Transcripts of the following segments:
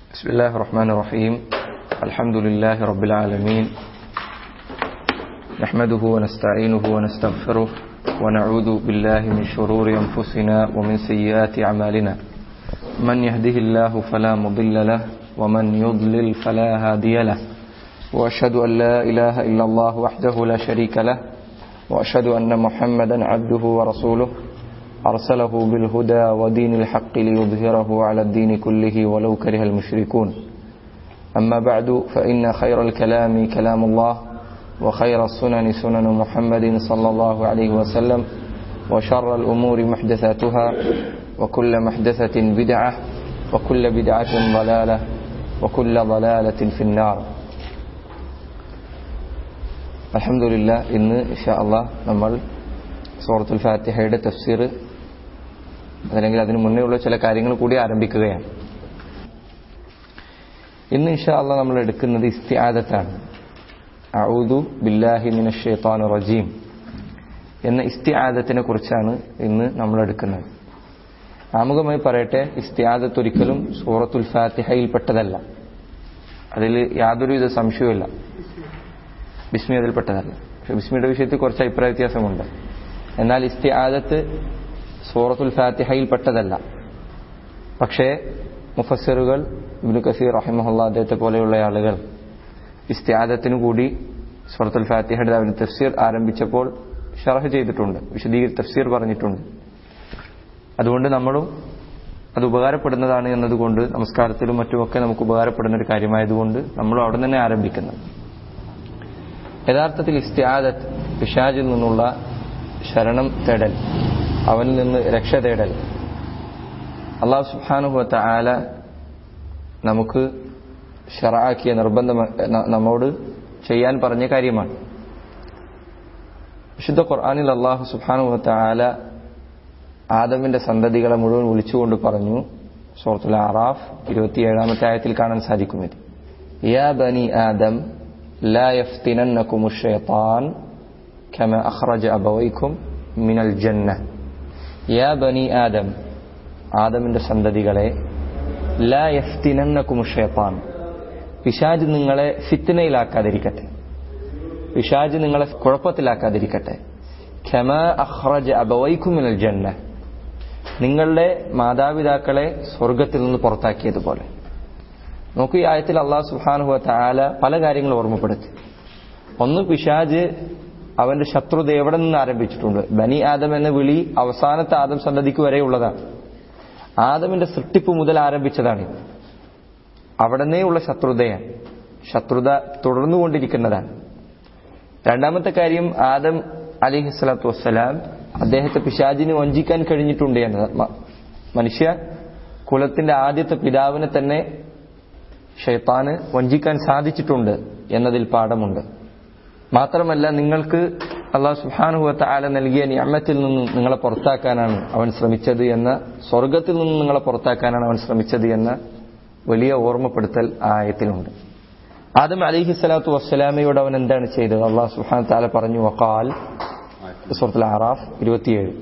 بسم الله الرحمن الرحيم الحمد لله رب العالمين نحمده ونستعينه ونستغفره ونعوذ بالله من شرور أنفسنا ومن سيئات أعمالنا من يهده الله فلا مضل له ومن يضلل فلا هادي له وأشهد أن لا إله إلا الله وحده لا شريك له وأشهد أن محمدا عبده ورسوله أرسله بالهدى ودين الحق ليظهره على الدين كله ولو كره المشركون أما بعد فإن خير الكلام كلام الله وخير السنن سنن محمد صلى الله عليه وسلم وشر الأمور محدثاتها وكل محدثة بدعة وكل بدعة ضلالة وكل ضلالة في النار الحمد لله إن إن شاء الله നമ്മൾ സൂറത്തുൽ ഫാത്തിഹയുടെ തഫ്സീർ അതല്ലെങ്കിൽ അതിന് മുന്നേ ഉള്ള ചില കാര്യങ്ങൾ കൂടി ആരംഭിക്കുകയാണ് ഇന്ന് ഇൻഷാ അള്ളാഹ് നമ്മൾ എടുക്കുന്നത് ഇസ്തിആദത്താണ് അഊദു ബില്ലാഹി മിനശ് ഷൈത്താനിർ റജീം എന്ന ഇസ്തിആദത്തിനെ കുറിച്ചാണ് ഇന്ന് നമ്മൾ എടുക്കുന്നത് ആമുഖമായി പറയട്ടെ ഇസ്തിആദത്ത് ഒരിക്കലും സൂറത്തുൽ ഫാത്തിഹയിൽപ്പെട്ടതല്ല അതിൽ യാതൊരുവിധ സംശയവുമില്ല ബിസ്മി അതിൽപ്പെട്ടതല്ല പക്ഷെ ബിസ്മിയുടെ വിഷയത്തിൽ കുറച്ച് അഭിപ്രായ വ്യത്യാസമുണ്ട് എന്നാൽ ഇസ്തിആദത്ത് സൂറത്തുൽ ഫാത്തിഹയിൽപ്പെട്ടതല്ല പക്ഷേ മുഫസ്സിറുകൾ ഇബ്നു കസീർ റഹിമഹുല്ല അദ്ദേഹത്തെ പോലെയുള്ള ആളുകൾ ഇസ്തിആദത്തിന് കൂടി സൂറത്തുൽ ഫാത്തിഹയുടെ അവന് തഫ്സീർ ആരംഭിച്ചപ്പോൾ ഷറഹ് ചെയ്തിട്ടുണ്ട് വിശദീകരി തഫ്സീർ പറഞ്ഞിട്ടുണ്ട് അതുകൊണ്ട് നമ്മളും അത് ഉപകാരപ്പെടുന്നതാണ് എന്നതുകൊണ്ട് നമസ്കാരത്തിലും മറ്റുമൊക്കെ നമുക്ക് ഉപകാരപ്പെടുന്ന ഒരു കാര്യമായതുകൊണ്ട് നമ്മളും അവിടെ തന്നെ ആരംഭിക്കുന്നത് യഥാർത്ഥത്തിൽ ഇസ്തിആദത്ത് പിശാജിൽ നിന്നുള്ള ശരണം തേടൽ അവനിൽ നിന്ന് രക്ഷ തേടൽ അള്ളാഹു സുബാനുഹത്ത ആല നമുക്ക് ഷറാക്കിയ നിർബന്ധം നമ്മോട് ചെയ്യാൻ പറഞ്ഞ കാര്യമാണ് വിശുദ്ധ ഖുർആാനിൽ അള്ളാഹു സുബാനുഹത്ത ആല ആദമിന്റെ സന്തതികളെ മുഴുവൻ വിളിച്ചുകൊണ്ട് പറഞ്ഞു സൂറത്തുൽ ആറാഫ് ഇരുപത്തിയേഴാമത്തെ ആയത്തിൽ കാണാൻ സാധിക്കും ഇത് യാ ബനി ആദം لا يفتننكم الشيطان كما أخرج أبويكم من الجنة يا بني آدم ആദമിന്റെ സന്തതികളെ ലാ യഫ്തിനന്നക്കും ഷേത്താൻ പിശാജ് നിങ്ങളെ ഫിത്തിനയിലാക്കാതിരിക്കട്ടെ പിശാജ് നിങ്ങളെ കുഴപ്പത്തിലാക്കാതിരിക്കട്ടെ ഖമ അഹ്റജ് അബവൈക്കുമിനൽ ജന്ന നിങ്ങളുടെ മാതാപിതാക്കളെ സ്വർഗത്തിൽ നിന്ന് പുറത്താക്കിയതുപോലെ നോക്കൂ ഈ ആയത്തിൽ അള്ളാഹു സുഹാനുഹ താല പല കാര്യങ്ങൾ ഓർമ്മപ്പെടുത്തി ഒന്ന് പിശാജ് അവന്റെ ശത്രുത എവിടെ നിന്ന് ആരംഭിച്ചിട്ടുണ്ട് ബനി ആദം എന്ന വിളി അവസാനത്തെ ആദം സന്തതിക്ക് വരെയുള്ളതാണ് ആദമിന്റെ സൃഷ്ടിപ്പ് മുതൽ ആരംഭിച്ചതാണ് അവിടനെയുള്ള ശത്രുതയാണ് ശത്രുത തുടർന്നുകൊണ്ടിരിക്കുന്നതാണ് രണ്ടാമത്തെ കാര്യം ആദം അലിഹി സ്വലാത്തു വസ്സലാം അദ്ദേഹത്തെ പിശാജിന് വഞ്ചിക്കാൻ കഴിഞ്ഞിട്ടുണ്ട് എന്നത് മനുഷ്യ കുലത്തിന്റെ ആദ്യത്തെ പിതാവിനെ തന്നെ ഷെയ്ത്താന് വഞ്ചിക്കാൻ സാധിച്ചിട്ടുണ്ട് എന്നതിൽ പാഠമുണ്ട് മാത്രമല്ല നിങ്ങൾക്ക് അള്ളാഹു സുഹാനുഹത്ത ആല നൽകിയ നിയമത്തിൽ നിന്നും നിങ്ങളെ പുറത്താക്കാനാണ് അവൻ ശ്രമിച്ചത് എന്ന സ്വർഗത്തിൽ നിന്നും നിങ്ങളെ പുറത്താക്കാനാണ് അവൻ ശ്രമിച്ചത് എന്ന വലിയ ഓർമ്മപ്പെടുത്തൽ ആ ആയത്തിലുണ്ട് ആദം അലിഹി സ്വലാത്തു വസ്സലാമയോട് അവൻ എന്താണ് ചെയ്തത് അള്ളാഹു സുഹാൻ താല പറഞ്ഞു വക്കാൽ സുഹൃത്തുൽ ആറാഫ് ഇരുപത്തിയേഴ്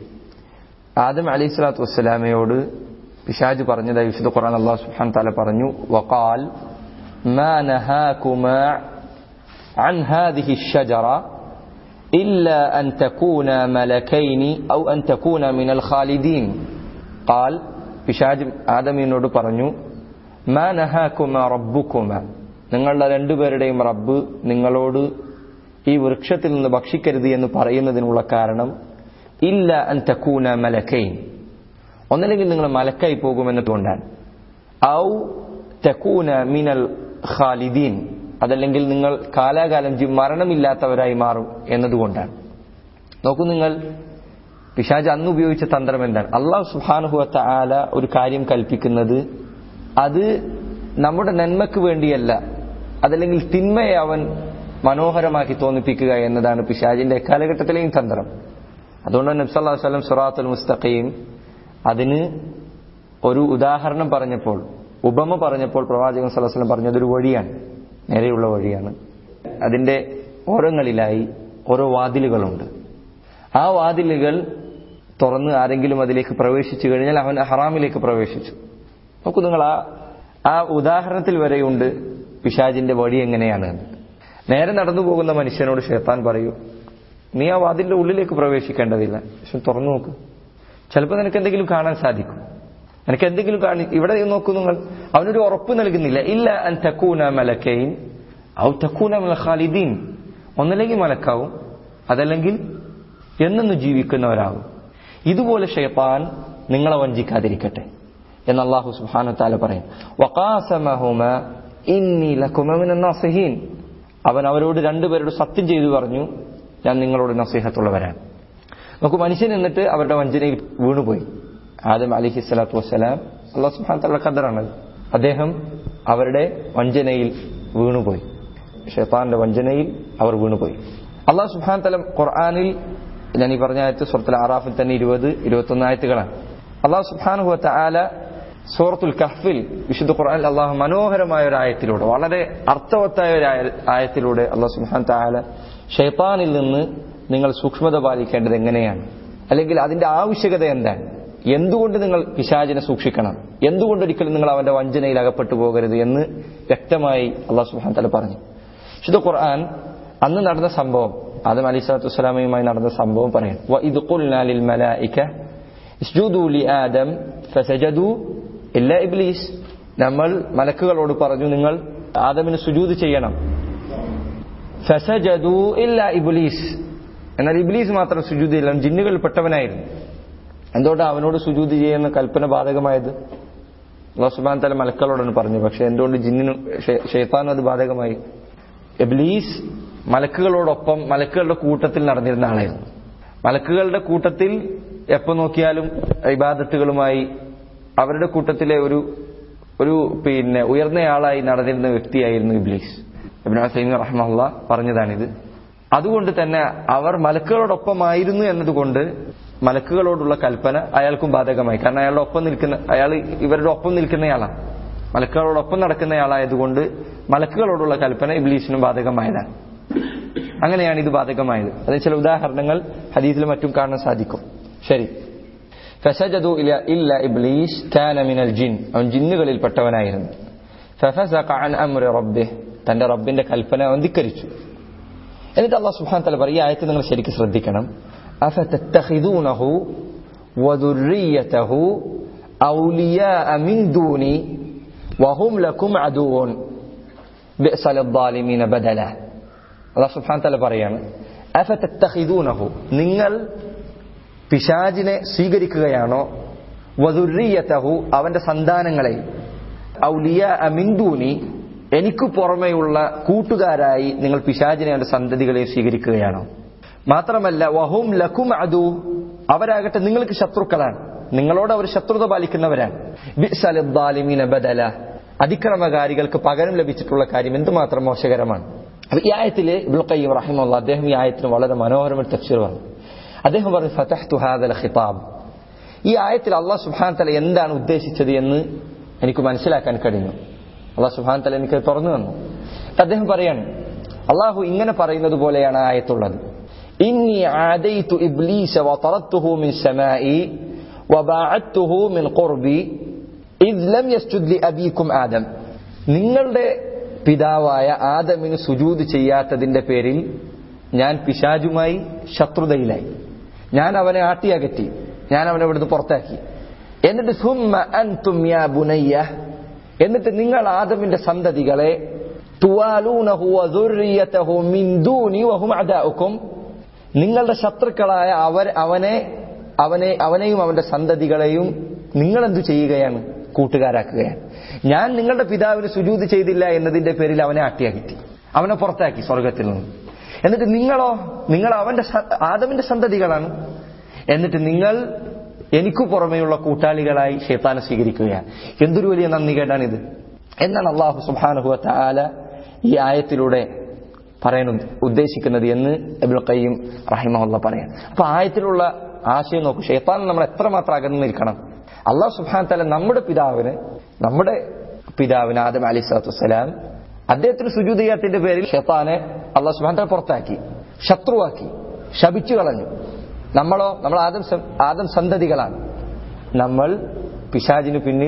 ആദം അലിഹി സ്വലാത്തു വസ്സലാമയോട് പിശാജ് പറഞ്ഞതായി വിശുദ്ധ ഖുർആൻ അള്ളാഹു സുബ്ഹാനഹു തആല പറഞ്ഞു വഖാൽ മാ നഹാകുമാ عن هذه الشجرة إلا أن تكونا ملكين أو أن تكونا من الخالدين قال പിശാജ് ആദമിനോട് പറഞ്ഞു മാ നഹാകുമ റബ്ബുകുമ നിങ്ങളുടെ രണ്ടുപേരുടെയും റബ്ബ് നിങ്ങളോട് ഈ വൃക്ഷത്തിൽ നിന്ന് ഭക്ഷിക്കരുത് എന്ന് പറയുന്നതിനുള്ള കാരണം ഇല്ല അൻ തക്കൂന മലക്കൈൻ ഒന്നല്ലെങ്കിൽ നിങ്ങൾ മലക്കായി പോകുമെന്നതുകൊണ്ടാണ് ഔ തക്കൂന മിനൽ ഖാലിദീൻ അതല്ലെങ്കിൽ നിങ്ങൾ കാലാകാലം മരണമില്ലാത്തവരായി മാറും എന്നതുകൊണ്ടാണ് നോക്കൂ നിങ്ങൾ പിശാജ് അന്ന് ഉപയോഗിച്ച തന്ത്രം എന്താണ് അള്ളാഹു സുഹാനുഹുവത്ത ആല ഒരു കാര്യം കൽപ്പിക്കുന്നത് അത് നമ്മുടെ നന്മക്ക് വേണ്ടിയല്ല അതല്ലെങ്കിൽ തിന്മയെ അവൻ മനോഹരമാക്കി തോന്നിപ്പിക്കുക എന്നതാണ് പിശാജിന്റെ കാലഘട്ടത്തിലെയും തന്ത്രം അതുകൊണ്ട് നബ്സല്ലാ വസ്ലം സുറാത്തുൽ മുസ്തഖീം അതിന് ഒരു ഉദാഹരണം പറഞ്ഞപ്പോൾ ഉപമ പറഞ്ഞപ്പോൾ പ്രവാചകൻ സലഹ്സ്ലം പറഞ്ഞതൊരു വഴിയാണ് നേരെയുള്ള വഴിയാണ് അതിന്റെ ഓരങ്ങളിലായി ഓരോ വാതിലുകളുണ്ട് ആ വാതിലുകൾ തുറന്ന് ആരെങ്കിലും അതിലേക്ക് പ്രവേശിച്ചു കഴിഞ്ഞാൽ അവൻ ഹറാമിലേക്ക് പ്രവേശിച്ചു നോക്കൂ നിങ്ങൾ ആ ആ ഉദാഹരണത്തിൽ വരെയുണ്ട് പിശാജിന്റെ വഴി എങ്ങനെയാണ് എന്ന്. നേരെ നടന്നു പോകുന്ന മനുഷ്യനോട് ഷെയ്ത്താൻ പറയൂ നീ ആ വാതിന്റെ ഉള്ളിലേക്ക് പ്രവേശിക്കേണ്ടതില്ല പക്ഷെ തുറന്നു നോക്ക് ചിലപ്പോൾ നിനക്ക് എന്തെങ്കിലും കാണാൻ സാധിക്കും നിനക്ക് എന്തെങ്കിലും കാണി ഇവിടെ നോക്കൂ നിങ്ങൾ അവനൊരു ഉറപ്പ് നൽകുന്നില്ല ഇല്ല അൻ തക്കൂന മലക്കൈൻ ഔ തക്കൂന മല ഖാലിദീൻ ഒന്നല്ലെങ്കിൽ മലക്കാവും അതല്ലെങ്കിൽ എന്നെന്ന് ജീവിക്കുന്നവരാകും ഇതുപോലെ ഷെയ്ത്താൻ നിങ്ങളെ വഞ്ചിക്കാതിരിക്കട്ടെ എന്ന് അള്ളാഹു സുബ്ഹാനഹു താല പറയും വഖാസമഹുമ ഇന്നി ലകുമ മിനൻ നാസിഹീൻ അവൻ അവരോട് രണ്ടുപേരോട് സത്യം ചെയ്തു പറഞ്ഞു ഞാൻ നിങ്ങളോട് നസീഹത്തുള്ളവരാണ് നമുക്ക് മനുഷ്യൻ എന്നിട്ട് അവരുടെ വഞ്ചനയിൽ വീണുപോയി ആദം അലിഹി സ്വലാത്തു വസ്സലാം അള്ളാഹു സുബ്ഹാനഹു താല ഖദറാണത് അദ്ദേഹം അവരുടെ വഞ്ചനയിൽ വീണുപോയി ഷെയ്ത്താന്റെ വഞ്ചനയിൽ അവർ വീണുപോയി അള്ളാഹു സുബ്ഹാനഹു തല ഖുർആനിൽ ഞാൻ ഈ പറഞ്ഞ ആയത്ത് സുഹൃത്തുൽ ആറാഫിൽ തന്നെ ഇരുപത് ഇരുപത്തൊന്ന് ആയത്തുകളാണ് അള്ളാഹു സുബ്ഹാനഹു ആല സൂറത്തുൽ കഹ്ഫിൽ വിശുദ്ധ ഖുർആനിൽ അള്ളാഹു മനോഹരമായ ഒരു ആയത്തിലൂടെ വളരെ അർത്ഥവത്തായ ഒരു ആയ- ആയത്തിലൂടെ അള്ളാഹു സുബ്ഹാൻ താല ഷെയ്ത്താനിൽ നിന്ന് നിങ്ങൾ സൂക്ഷ്മത പാലിക്കേണ്ടത് എങ്ങനെയാണ് അല്ലെങ്കിൽ അതിന്റെ ആവശ്യകത എന്താണ് എന്തുകൊണ്ട് നിങ്ങൾ പിശാചിനെ സൂക്ഷിക്കണം എന്തുകൊണ്ട് ഒരിക്കലും നിങ്ങൾ അവന്റെ വഞ്ചനയിൽ അകപ്പെട്ടു പോകരുത് എന്ന് വ്യക്തമായി അള്ളാഹു സുബ്ഹാൻ താല പറഞ്ഞു വിശുദ്ധ ഖുർആൻ അന്ന് നടന്ന സംഭവം ആദം അലി സ്വലാത്തു വസ്സലാമയുമായി നടന്ന സംഭവം പറയാം وَإِذْ قُلْنَا لِلْمَلَائِكَةِ اسْجُدُوا لِآدَمَ فَسَجَدُوا إِلَّا إِبْلِيسَ നമ്മൾ മലക്കുകളോട് പറഞ്ഞു നിങ്ങൾ ആദമിന് സുജൂദ് ചെയ്യണം ഫസജദു ഇല്ല ഇബ്ലീസ് എന്നാൽ ഇബ്ലീസ് മാത്രം സുജൂദ് ചെയ്യില്ല അവൻ ജിന്നുകളിൽപ്പെട്ടവനായിരുന്നു എന്തുകൊണ്ടാണ് അവനോട് സുജൂദ് ചെയ്യുന്ന കൽപ്പന ബാധകമായത് അള്ളാഹു സുബ്ഹാനഹു തആല മലക്കളോടാണ് പറഞ്ഞു പക്ഷെ എന്തുകൊണ്ട് ജിന്നിനും ഷെ- ഷെയ്ത്താനും അത് ബാധകമായി ഇബ്ലീസ് മലക്കുകളോടൊപ്പം മലക്കുകളുടെ കൂട്ടത്തിൽ നടന്നിരുന്ന ആളായിരുന്നു മലക്കുകളുടെ കൂട്ടത്തിൽ എപ്പോ നോക്കിയാലും ഇബാദത്തുകളുമായി അവരുടെ കൂട്ടത്തിലെ ഒരു ഒരു പിന്നെ ഉയർന്നയാളായി നടന്നിരുന്ന വ്യക്തിയായിരുന്നു ഇബ്ലീസ് ഇബ്നു ഹസൈമി റഹ്മുള്ള പറഞ്ഞതാണിത് അതുകൊണ്ട് തന്നെ അവർ മലക്കുകളോടൊപ്പമായിരുന്നു എന്നതുകൊണ്ട് മലക്കുകളോടുള്ള കൽപ്പന അയാൾക്കും ബാധകമായി കാരണം അയാളുടെ ഒപ്പം നിൽക്കുന്ന അയാൾ ഇവരുടെ ഒപ്പം നിൽക്കുന്നയാളാണ് മലക്കുകളോടൊപ്പം നടക്കുന്നയാളായതുകൊണ്ട് മലക്കുകളോടുള്ള കൽപ്പന ഇബ്ലീസിനും ബാധകമായതാണ് അങ്ങനെയാണ് ഇത് ബാധകമായത് അതിന് ചില ഉദാഹരണങ്ങൾ ഹദീസിലും മറ്റും കാണാൻ സാധിക്കും ശരി ഫസജദു ഇല ഇല്ല ഇബ്ലീസ് കാന മിനൽ ജിൻ അവൻ ജിന്നുകളിൽപ്പെട്ടവനായിരുന്നു ഫഫസഖ അൻ അംരി റബ്ബിഹ് തന്റെ റബ്ബിന്റെ കൽപ്പന അവൻ ധിക്കരിച്ചു എന്നിട്ട് അള്ളാഹു സുബ്ഹാനഹു തആല പറയും ഈ ആയത്ത് നിങ്ങൾ ശരിക്കും ശ്രദ്ധിക്കണം അഫതത്തഖിദൂനഹു വദുർരിയതഹു ഔലിയാഅ മിൻ ദൂനി വഹും ലക്കും അദുവൻ ബിഅസ ലിദ്ദാലിമീന ബദല അള്ളാഹു സുബ്ഹാനഹു തആല പറയാണ് അഫതത്തഖിദൂനഹു നിങ്ങൾ പിശാജിനെ സ്വീകരിക്കുകയാണോ വദുർരിയതഹു അവന്റെ സന്താനങ്ങളെ ഔലിയ അമിന്ദൂനി എനിക്ക് പുറമെയുള്ള കൂട്ടുകാരായി നിങ്ങൾ പിശാജിനെ അവന്റെ സന്തതികളെ സ്വീകരിക്കുകയാണോ മാത്രമല്ല വഹും ലക്കും അദു അവരാകട്ടെ നിങ്ങൾക്ക് ശത്രുക്കളാണ് നിങ്ങളോട് അവർ ശത്രുത പാലിക്കുന്നവരാണ് ബിഅ്സലിദ്ദാലിമീന ബദല അതിക്രമകാരികൾക്ക് പകരം ലഭിച്ചിട്ടുള്ള കാര്യം എന്തുമാത്രം മോശകരമാണ് അപ്പൊ ഈ ആയത്തില് ഇബ്നുൽ ഖയ്യിം റഹിമുള്ള അദ്ദേഹം ഈ ആയത്തിന് വളരെ മനോഹരമായ തഫ്സീർ പറഞ്ഞു അദ്ദേഹം പറഞ്ഞു ഫതഹ്തു ഹാദൽ ഖിതാബ് ഈ ആയത്തിൽ അള്ളാഹ് സുബ്ഹാൻ തല എന്താണ് ഉദ്ദേശിച്ചത് എന്ന് എനിക്ക് മനസ്സിലാക്കാൻ കഴിഞ്ഞു അള്ളാഹ് സുബ്ഹാൻ തല എനിക്ക് തുറന്നു തന്നു അദ്ദേഹം പറയാണ് അള്ളാഹു ഇങ്ങനെ പറയുന്നത് പോലെയാണ് ആ ആയത്തുള്ളത് ഇന്നി ആദൈതു ഇബ്ലീസ വതറത്തുഹു മിൻ സമാഇ വബാഅത്തുഹു മിൻ ഖുർബി ഇദ് ലം യസ്ജുദ് ലി അബീകും ആദം നിങ്ങളുടെ പിതാവായ ആദമിന് സുജൂദ് ചെയ്യാത്തതിന്റെ പേരിൽ ഞാൻ പിശാജുമായി ശത്രുതയിലായി ഞാൻ അവനെ ആട്ടിയകറ്റി ഞാൻ അവനെ ഇവിടുന്ന് പുറത്താക്കി എന്നിട്ട് സുമ്മ അൻതും യാ ബുനയ്യ എന്നിട്ട് നിങ്ങൾ ആദമിന്റെ സന്തതികളെ തുവാലൂനഹു വദുർരിയതഹു മിൻ ദൂനി വഹും അദാഉക്കും നിങ്ങളുടെ ശത്രുക്കളായ അവർ അവനെ അവനെ അവനെയും അവന്റെ സന്തതികളെയും നിങ്ങൾ എന്തു ചെയ്യുകയാണ് കൂട്ടുകാരാക്കുകയാണ് ഞാൻ നിങ്ങളുടെ പിതാവിന് സുജൂത് ചെയ്തില്ല എന്നതിന്റെ പേരിൽ അവനെ ആട്ടിയകറ്റി അവനെ പുറത്താക്കി സ്വർഗത്തിൽ നിന്ന് എന്നിട്ട് നിങ്ങളോ നിങ്ങൾ അവന്റെ സ- ആദമിന്റെ സന്തതികളാണ് എന്നിട്ട് നിങ്ങൾ എനിക്കു പുറമെയുള്ള കൂട്ടാളികളായി ഷെയ്ത്താനെ സ്വീകരിക്കുകയാണ് എന്തൊരു വലിയ നന്ദി കേട്ടാണിത് എന്നാണ് അള്ളാഹു സുബാനുഹു താല ഈ ആയത്തിലൂടെ പറയാൻ ഉദ്ദ- ഉദ്ദേശിക്കുന്നത് എന്ന് അബുൽ ഖയ്യം റഹിമഹുല്ല പറയാം അപ്പൊ ആയത്തിലുള്ള ആശയം നോക്കൂ ഷെയ്ത്താൻ നമ്മൾ എത്രമാത്രം അകന്നു നിൽക്കണം അള്ളാഹു സുബാൻ തല നമ്മുടെ പിതാവിന് നമ്മുടെ പിതാവിന് ആദം അലി സ്വലാത്തു വസ്സലാം അദ്ദേഹത്തിന് സുജൂദ് ചെയ്യാത്തതിന്റെ പേരിൽ ഷെത്താനെ അള്ളാഹു സുബാൻ തല പുറത്താക്കി ശത്രുവാക്കി ശപിച്ചു കളഞ്ഞു നമ്മളോ നമ്മൾ ആദം സ- ആദം സന്തതികളാണ് നമ്മൾ പിശാജിന് പിന്നിൽ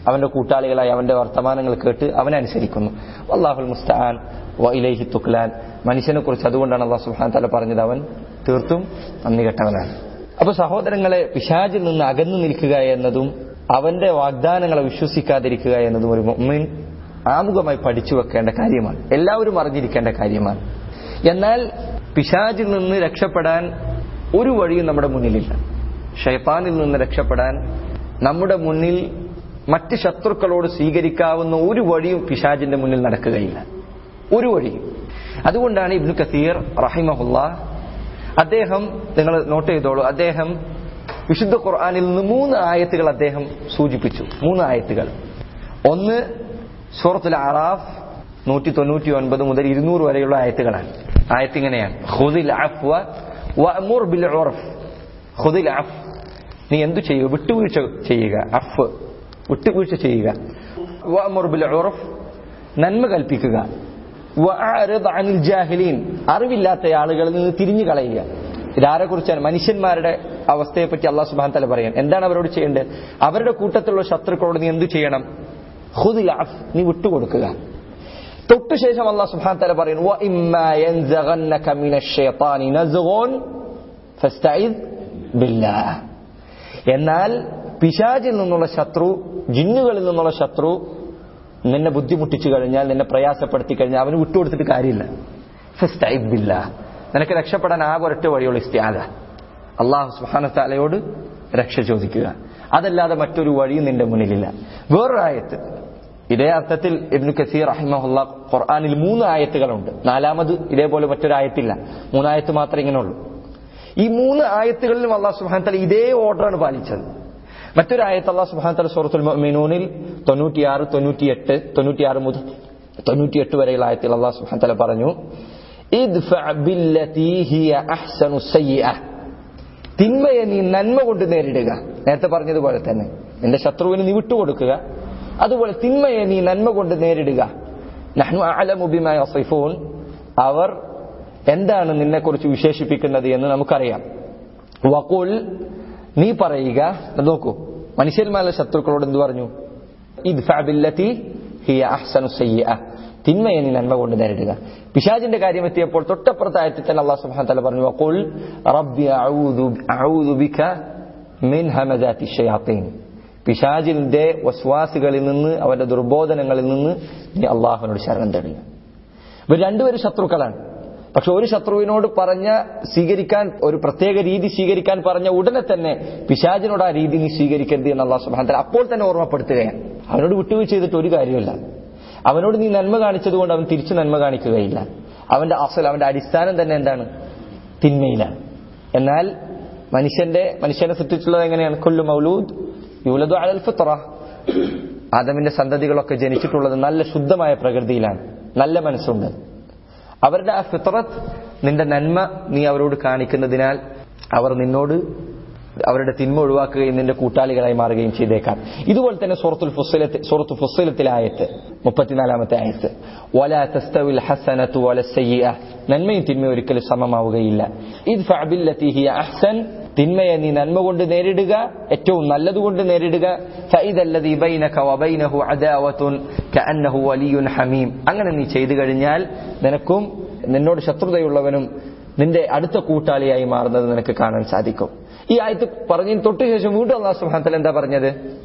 അവന്റെ കൂട്ടാളികളായി അവന്റെ വർത്തമാനങ്ങൾ കേട്ട് അവനെ അനുസരിക്കുന്നു അള്ളാഹുൽ മുസ്താൻ വൈലേഹി തുക്ലാൻ മനുഷ്യനെ കുറിച്ച് അതുകൊണ്ടാണ് അള്ളാഹു സുഹാൻ തല പറഞ്ഞത് അവൻ തീർത്തും നന്ദി കെട്ടവനാണ് അപ്പൊ സഹോദരങ്ങളെ പിശാചിൽ നിന്ന് അകന്നു നിൽക്കുക എന്നതും അവന്റെ വാഗ്ദാനങ്ങളെ വിശ്വസിക്കാതിരിക്കുക എന്നതും ഒരു മുഅ്മിൻ ആമുഖമായി പഠിച്ചു വെക്കേണ്ട കാര്യമാണ് എല്ലാവരും അറിഞ്ഞിരിക്കേണ്ട കാര്യമാണ് എന്നാൽ പിശാചിൽ നിന്ന് രക്ഷപ്പെടാൻ ഒരു വഴിയും നമ്മുടെ മുന്നിലില്ല ഷൈത്താനിൽ നിന്ന് രക്ഷപ്പെടാൻ നമ്മുടെ മുന്നിൽ മറ്റ് ശത്രുക്കളോട് സ്വീകരിക്കാവുന്ന ഒരു വഴിയും പിശാജിന്റെ മുന്നിൽ നടക്കുകയില്ല ഒരു വഴിയും അതുകൊണ്ടാണ് ഇബ്നു കസീർ റഹിമഹുല്ല അദ്ദേഹം നിങ്ങൾ നോട്ട് ചെയ്തോളൂ അദ്ദേഹം വിശുദ്ധ ഖുർആാനിൽ നിന്ന് മൂന്ന് ആയത്തുകൾ അദ്ദേഹം സൂചിപ്പിച്ചു മൂന്ന് ആയത്തുകൾ ഒന്ന് സൂറത്തുൽ അറാഫ് നൂറ്റി തൊണ്ണൂറ്റി ഒൻപത് മുതൽ ഇരുന്നൂറ് വരെയുള്ള ആയത്തുകളാണ് ആയത്ത് ഇങ്ങനെയാണ് ഖുദിൽ അഫ്വ വഅമുർ ബിൽ ഉർഫ് ഖുദിൽ അഫ് നീ എന്തു ചെയ്യുക വിട്ടുവീഴ്ച ചെയ്യുക അഫ് വിട്ടുവീഴ്ച ചെയ്യുക വഅമുർ ബിൽ ഉർഫ് നന്മ കൽപ്പിക്കുക വഅറിദ് അനിൽ ജാഹിലീൻ അറിവില്ലാത്ത ആളുകളിൽ നിന്ന് തിരിഞ്ഞു കളയുക ഇതാരെ കുറിച്ചാണ് മനുഷ്യന്മാരുടെ അവസ്ഥയെ പറ്റി അള്ളാഹു സുബാൻ തല പറയാൻ എന്താണ് അവരോട് ചെയ്യേണ്ടത് അവരുടെ കൂട്ടത്തിലുള്ള ശത്രുക്കളോട് നീ എന്തു ചെയ്യണം ഖുദിൽ അഫ് നീ വിട്ടുകൊടുക്കുക തൊട്ടു ശേഷം അള്ളാഹു സുബ്ഹാന തആല പറയുന്നു വ ഇമ്മാ യൻസഗന്നക മിനശ് ശൈത്താനി നസ്ഗുൻ ഫസ്തഇദ് ബില്ലാഹ് എന്നാൽ പിശാചിൽ നിന്നുള്ള ശത്രു ജിന്നുകളിൽ നിന്നുള്ള ശത്രു നിന്നെ ബുദ്ധിമുട്ടിച്ചു കഴിഞ്ഞാൽ നിന്നെ പ്രയാസപ്പെടുത്തി കഴിഞ്ഞാൽ അവന് വിട്ടുകൊടുത്തിട്ട് കാര്യമില്ല ഫസ്തഇദ് ബില്ലാഹ് നിനക്ക് രക്ഷപ്പെടാൻ ആകെ ഒരൊറ്റ വഴിയുള്ള ഇസ്തിയാദ അള്ളാഹു സുബ്ഹാന തആലയോട് രക്ഷ ചോദിക്കുക അതല്ലാതെ മറ്റൊരു വഴിയും നിന്റെ മുന്നിലില്ല വേറൊരായത്ത് ഇതേ അർത്ഥത്തിൽ ഇബ്നു കസീർ റഹിമഹുല്ല ഖുർആനിൽ മൂന്ന് ആയത്തുകളുണ്ട് നാലാമത് ഇതേപോലെ മറ്റൊരായത്തില്ല മൂന്നായത്ത് മാത്രമേ ഇങ്ങനെ ഉള്ളൂ ഈ മൂന്ന് ആയത്തുകളിലും അള്ളാഹു സുബ്ഹാന തആല ഇതേ ഓർഡറാണ് പാലിച്ചത് മറ്റൊരായത്ത് അള്ളാഹു സുബ്ഹാന തആല സൂറത്തുൽ മുഅ്മിനൂനിൽ തൊണ്ണൂറ്റിയാറ് തൊണ്ണൂറ്റിയെട്ട് തൊണ്ണൂറ്റിയാറ് മുതൽ തൊണ്ണൂറ്റിയെട്ട് വരെയുള്ള ആയത്തിൽ അള്ളാഹു സുബ്ഹാന തആല പറഞ്ഞു ഇദ്ഫഅ ബില്ലതി ഹിയ അഹ്സനു സയ്യിഅ തിന്മയെ നീ നന്മ കൊണ്ട് നേരിടുക നേരത്തെ പറഞ്ഞതുപോലെ തന്നെ നിന്റെ ശത്രുവിന് നീ വിട്ടുകൊടുക്കുക അതുപോലെ തിന്മയെ നീ നന്മ കൊണ്ട് നേരിടുക നഹ്നു അഅലമു ബിമാ യസിഫൂൻ അവർ എന്താണ് നിന്നെക്കുറിച്ച് വിശേഷിപ്പിക്കുന്നത് എന്ന് നമുക്കറിയാം വഖുൽ നീ പറയുക ഇത് നോക്കൂ മനുഷ്യന്മാരുടെ ശത്രുക്കളോട് എന്ത് പറഞ്ഞു ഇദ്ഫഅ ബില്ലതി ഹിയ അഹ്സനു സയ്യിഅ തിന്മയെ നീ നന്മ കൊണ്ട് നേരിടുക പിശാജിന്റെ കാര്യം എത്തിയപ്പോൾ തൊട്ടപ്പുറത്തെ ആയത്തിൽ തന്നെ അള്ളാഹു സുബ്ഹാനഹു വതആല പറഞ്ഞു വഖുൽ റബ്ബി അഊദു അഊദു ബിക മിൻ ഹമദാതി ഷയാത്തീൻ പിശാജിന്റെ വസ്വാസികളിൽ നിന്ന് അവന്റെ ദുർബോധനങ്ങളിൽ നിന്ന് നീ അള്ളാഹുവിനോട് ശരണം തേടുക ഇവർ രണ്ടുപേരും ശത്രുക്കളാണ് പക്ഷെ ഒരു ശത്രുവിനോട് പറഞ്ഞ സ്വീകരിക്കാൻ ഒരു പ്രത്യേക രീതി സ്വീകരിക്കാൻ പറഞ്ഞ ഉടനെ തന്നെ പിശാജിനോട് ആ രീതി നീ സ്വീകരിക്കരുത് എന്ന് അള്ളാഹു സുബ്ഹാനഹു അപ്പോൾ തന്നെ ഓർമ്മപ്പെടുത്തുകയാണ് അവനോട് വിട്ടുവീഴ്ച ചെയ്തിട്ട് ഒരു കാര്യമില്ല അവനോട് നീ നന്മ കാണിച്ചതുകൊണ്ട് അവൻ തിരിച്ചു നന്മ കാണിക്കുകയില്ല അവന്റെ അസൽ അവന്റെ അടിസ്ഥാനം തന്നെ എന്താണ് തിന്മയിലാണ് എന്നാൽ മനുഷ്യന്റെ മനുഷ്യനെ സൃഷ്ടിച്ചുള്ളത് എങ്ങനെയാണ് കൊല്ലു മൗലൂദ് യൂലദു അലൽ ഫിത്ര ആദമിന്റെ സന്തതികളൊക്കെ ജനിച്ചിട്ടുള്ളത് നല്ല ശുദ്ധമായ പ്രകൃതിയിലാണ് നല്ല മനസ്സുണ്ട് അവരുടെ ആ ഫിത്രത്ത് നിന്റെ നന്മ നീ അവരോട് കാണിക്കുന്നതിനാൽ അവർ നിന്നോട് അവരുടെ തിന്മ ഒഴിവാക്കുകയും നിന്റെ കൂട്ടാളികളായി മാറുകയും ചെയ്തേക്കാം ഇതുപോലെ തന്നെ സൂറത്തുൽ ഫുസ്സിലത്ത് സൂറത്തു ഫുസ്സിലത്തിലെ ആയത്ത് മുപ്പത്തിനാലാമത്തെ ആയത്ത് വല തസ്തവിൽ ഹസനത്തു വല സയ്യിഅ നന്മയും തിന്മയും ഒരിക്കലും സമമാവുകയില്ല ഇദ്ഫഅ ബില്ലതി ഹിയ അഹ്സൻ തിന്മയെ നീ നന്മ കൊണ്ട് നേരിടുക ഏറ്റവും നല്ലതുകൊണ്ട് നേരിടുക ഫഇദല്ലദീ ബൈനക വബൈനഹു അദാവത്തുൻ കഅന്നഹു വലിയുൻ ഹമീം അങ്ങനെ നീ ചെയ്തു കഴിഞ്ഞാൽ നിനക്കും നിന്നോട് ശത്രുതയുള്ളവനും നിന്റെ അടുത്ത കൂട്ടാളിയായി മാറുന്നത് നിനക്ക് കാണാൻ സാധിക്കും ഈ ആയത്ത് പറഞ്ഞതിന് തൊട്ട് ശേഷം വീണ്ടും അള്ളാഹു സുബ്ഹാനഹു വതആല എന്താ പറഞ്ഞത്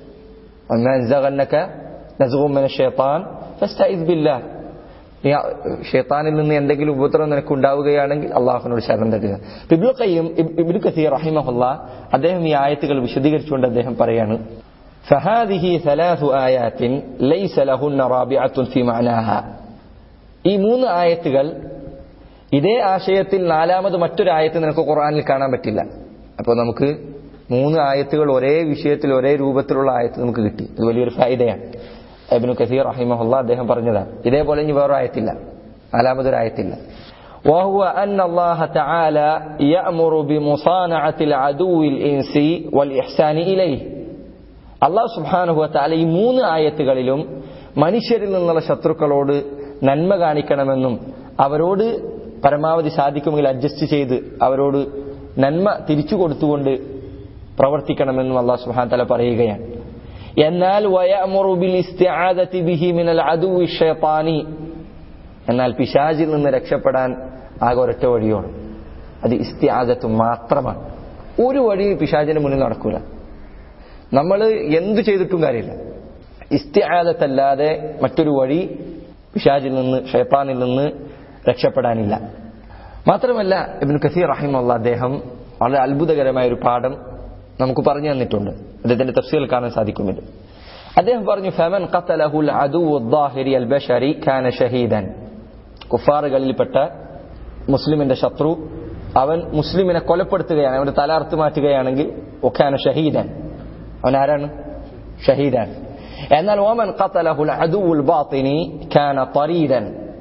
ഷെയ്ത്താനിൽ നിന്ന് എന്തെങ്കിലും ഉപദ്രവം നിനക്ക് ഉണ്ടാവുകയാണെങ്കിൽ അള്ളാഹുവിനോട് ശരണം തട്ടുക ഇബ്നു ഖയ്യിം ഇബ്നു കസീർ റഹിമഹുല്ല അദ്ദേഹം ഈ ആയത്തുകൾ വിശദീകരിച്ചുകൊണ്ട് അദ്ദേഹം പറയാണ് فهذه ثلاث آيات ليس لهن رابعة في معناها ഈ മൂന്ന് ആയത്തുകൾ ഇതേ ആശയത്തിൽ നാലാമത് മറ്റൊരു ആയത്ത് നിനക്ക് ഖുർആനിൽ കാണാൻ പറ്റില്ല അപ്പോൾ നമുക്ക് മൂന്ന് ആയത്തുകൾ ഒരേ വിഷയത്തിൽ ഒരേ രൂപത്തിലുള്ള ആയത്ത് നമുക്ക് കിട്ടി ഇത് വലിയൊരു ഫായിദയാണ് എബിനു കസീർ റഹിമഹുല്ല അദ്ദേഹം പറഞ്ഞതാണ് ഇതേപോലെ ഇനി വേറെ ആയത്തില്ല നാലാമതൊരു ആയത്തില്ല وهو أن الله تعالى يأمر بمصانعة العدو الإنسي والإحسان إليه അള്ളാഹു സുബ്ഹാനഹു വതആല ഈ മൂന്ന് ആയത്തുകളിലും മനുഷ്യരിൽ നിന്നുള്ള ശത്രുക്കളോട് നന്മ കാണിക്കണമെന്നും അവരോട് പരമാവധി സാധിക്കുമെങ്കിൽ അഡ്ജസ്റ്റ് ചെയ്ത് അവരോട് നന്മ തിരിച്ചു കൊടുത്തുകൊണ്ട് പ്രവർത്തിക്കണമെന്നും അള്ളാഹു സുബ്ഹാനഹു വതആല പറയുകയാണ് എന്നാൽ വയഅമുറു ബിൽ ഇസ്തിആദതി ബിഹി മിനൽ അദുവി ഷൈത്താനി എന്നാൽ പിശാചിൽ നിന്ന് രക്ഷപ്പെടാൻ ആകെ ഒരൊറ്റ വഴിയാണ് അത് ഇസ്തിആദത്ത് മാത്രമാണ് ഒരു വഴി പിശാചിന് മുന്നിൽ നടക്കൂല നമ്മൾ എന്തു ചെയ്തിട്ടും കാര്യമില്ല ഇസ്തിആദത്തല്ലാതെ മറ്റൊരു വഴി പിശാചിൽ നിന്ന് ഷൈത്താനിൽ നിന്ന് രക്ഷപ്പെടാനില്ല മാത്രമല്ല ഇബ്നു കസീർ റഹിമുള്ള അദ്ദേഹം വളരെ അത്ഭുതകരമായ ഒരു പാഠം നമുക്ക് പറഞ്ഞു തന്നിട്ടുണ്ട് അദ്ദേഹത്തിന്റെ തഫ്സീൽ കാണാൻ സാധിക്കും ഇത് അദ്ദേഹം പറഞ്ഞു ഫമൻ ഖത്തലഹുൽ അദുവു الظاهري البشري كان شهيدا കുഫാറുകളിൽപ്പെട്ട മുസ്ലിമിന്റെ ശത്രു അവൻ മുസ്ലിമിനെ കൊലപ്പെടുത്തുകയാണ് അവന്റെ തല അറുത്ത് മാറ്റുകയാണെങ്കിൽ ഒക്കാന ഷഹീദൻ അവൻ ആരാണ് ഷഹീദാൻ എന്നാൽ ഓമൻ ഖത്തലഹുൽ അദുവുൽ ബാത്തിനി കാന തരീദൻ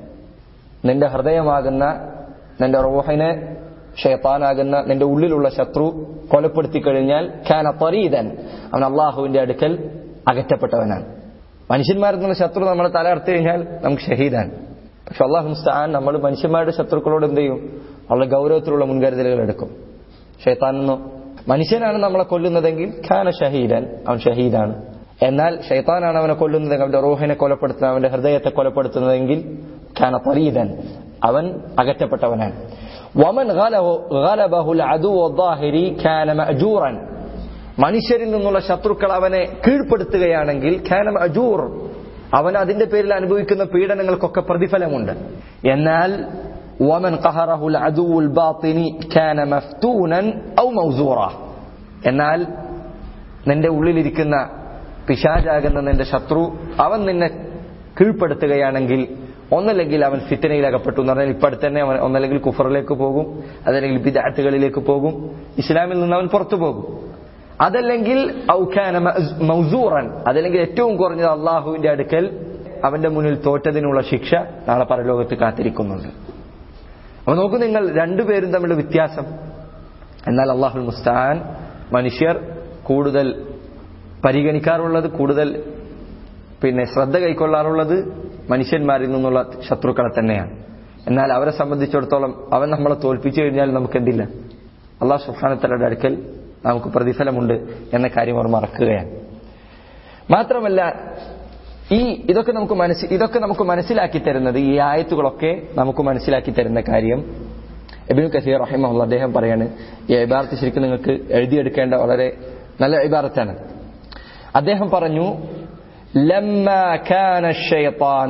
നിന്റെ ഹൃദയമാകുന്ന നിന്റെ റൂഹിനെ ഷെയ്ത്താനാകുന്ന നിന്റെ ഉള്ളിലുള്ള ശത്രു കൊലപ്പെടുത്തി കഴിഞ്ഞാൽ ഖാന തരീദൻ അവൻ അള്ളാഹുവിന്റെ അടുക്കൽ അകറ്റപ്പെട്ടവനാണ് മനുഷ്യന്മാരിൽ നിന്നുള്ള ശത്രു നമ്മളെ തലർത്തി കഴിഞ്ഞാൽ നമുക്ക് ഷഹീദാണ് പക്ഷെ അള്ളാഹു മുസ്താൻ നമ്മൾ മനുഷ്യന്മാരുടെ ശത്രുക്കളോട് എന്ത് ചെയ്യും വളരെ ഗൗരവത്തിലുള്ള മുൻകരുതലുകൾ എടുക്കും ഷെയ്ത്താൻ നിന്നോ മനുഷ്യനാണ് നമ്മളെ കൊല്ലുന്നതെങ്കിൽ ഖാന ഷഹീദൻ അവൻ ഷഹീദാണ് എന്നാൽ ഷെയ്ത്താനാണ് അവനെ കൊല്ലുന്നതെങ്കിൽ അവന്റെ റൂഹിനെ കൊലപ്പെടുത്തുന്നത് അവന്റെ ഹൃദയത്തെ കൊലപ്പെടുത്തുന്നതെങ്കിൽ ഖാന പരീദൻ അവൻ അകറ്റപ്പെട്ടവനാണ് വമൻ ഗലബഹുൽ അദുവ الظاهري كان مأجورا മനുഷ്യരിൽ നിന്നുള്ള ശത്രുക്കൾ അവനെ കീഴ്പ്പെടുത്തുകയാണെങ്കിൽ ഖാന അജൂർ അവൻ അതിന്റെ പേരിൽ അനുഭവിക്കുന്ന പീഡനങ്ങൾക്കൊക്കെ പ്രതിഫലമുണ്ട് എന്നാൽ ومن قهره العدو الباطني كان مفتونا أو موزورا എന്നാൽ നിന്റെ ഉള്ളിലിരിക്കുന്ന പിശാചാകുന്ന നിന്റെ ശത്രു അവൻ നിന്നെ കീഴ്പ്പെടുത്തുകയാണെങ്കിൽ ഒന്നല്ലെങ്കിൽ അവൻ ഫിത്തനയിൽ അകപ്പെട്ടു എന്ന് പറഞ്ഞാൽ ഇപ്പൊ അടുത്ത് തന്നെ അവൻ ഒന്നല്ലെങ്കിൽ കുഫറിലേക്ക് പോകും അതല്ലെങ്കിൽ ബിദാത്തുകളിലേക്ക് പോകും ഇസ്ലാമിൽ നിന്ന് അവൻ പുറത്തു പോകും അതല്ലെങ്കിൽ ഔഖാന മൗസൂറൻ അതല്ലെങ്കിൽ ഏറ്റവും കുറഞ്ഞത് അള്ളാഹുവിന്റെ അടുക്കൽ അവന്റെ മുന്നിൽ തോറ്റതിനുള്ള ശിക്ഷ നാളെ പരലോകത്ത് കാത്തിരിക്കുന്നുണ്ട് അപ്പൊ നോക്കൂ നിങ്ങൾ രണ്ടുപേരും തമ്മിലുള്ള വ്യത്യാസം എന്നാൽ അള്ളാഹുൽ മുസ്താൻ മനുഷ്യർ കൂടുതൽ പരിഗണിക്കാറുള്ളത് കൂടുതൽ പിന്നെ ശ്രദ്ധ കൈക്കൊള്ളാറുള്ളത് മനുഷ്യന്മാരിൽ നിന്നുള്ള ശത്രുക്കളെ തന്നെയാണ് എന്നാൽ അവരെ സംബന്ധിച്ചിടത്തോളം അവൻ നമ്മളെ തോൽപ്പിച്ചു കഴിഞ്ഞാൽ നമുക്ക് എന്തില്ല അള്ളാഹു സുഹാനത്തലയുടെ അടുക്കൽ നമുക്ക് പ്രതിഫലമുണ്ട് എന്ന കാര്യം അവർ മറക്കുകയാണ് മാത്രമല്ല ഈ ഇതൊക്കെ നമുക്ക് മനസ്സി ഇതൊക്കെ നമുക്ക് മനസ്സിലാക്കി തരുന്നത് ഈ ആയത്തുകളൊക്കെ നമുക്ക് മനസ്സിലാക്കി തരുന്ന കാര്യം എബിൻ കസീർ റഹിമുള്ള അദ്ദേഹം പറയാണ് ഈ ഇബാറത്ത് ശരിക്കും നിങ്ങൾക്ക് എഴുതിയെടുക്കേണ്ട വളരെ നല്ല ഇബാറത്താണ് അദ്ദേഹം പറഞ്ഞു لما كان الشيطان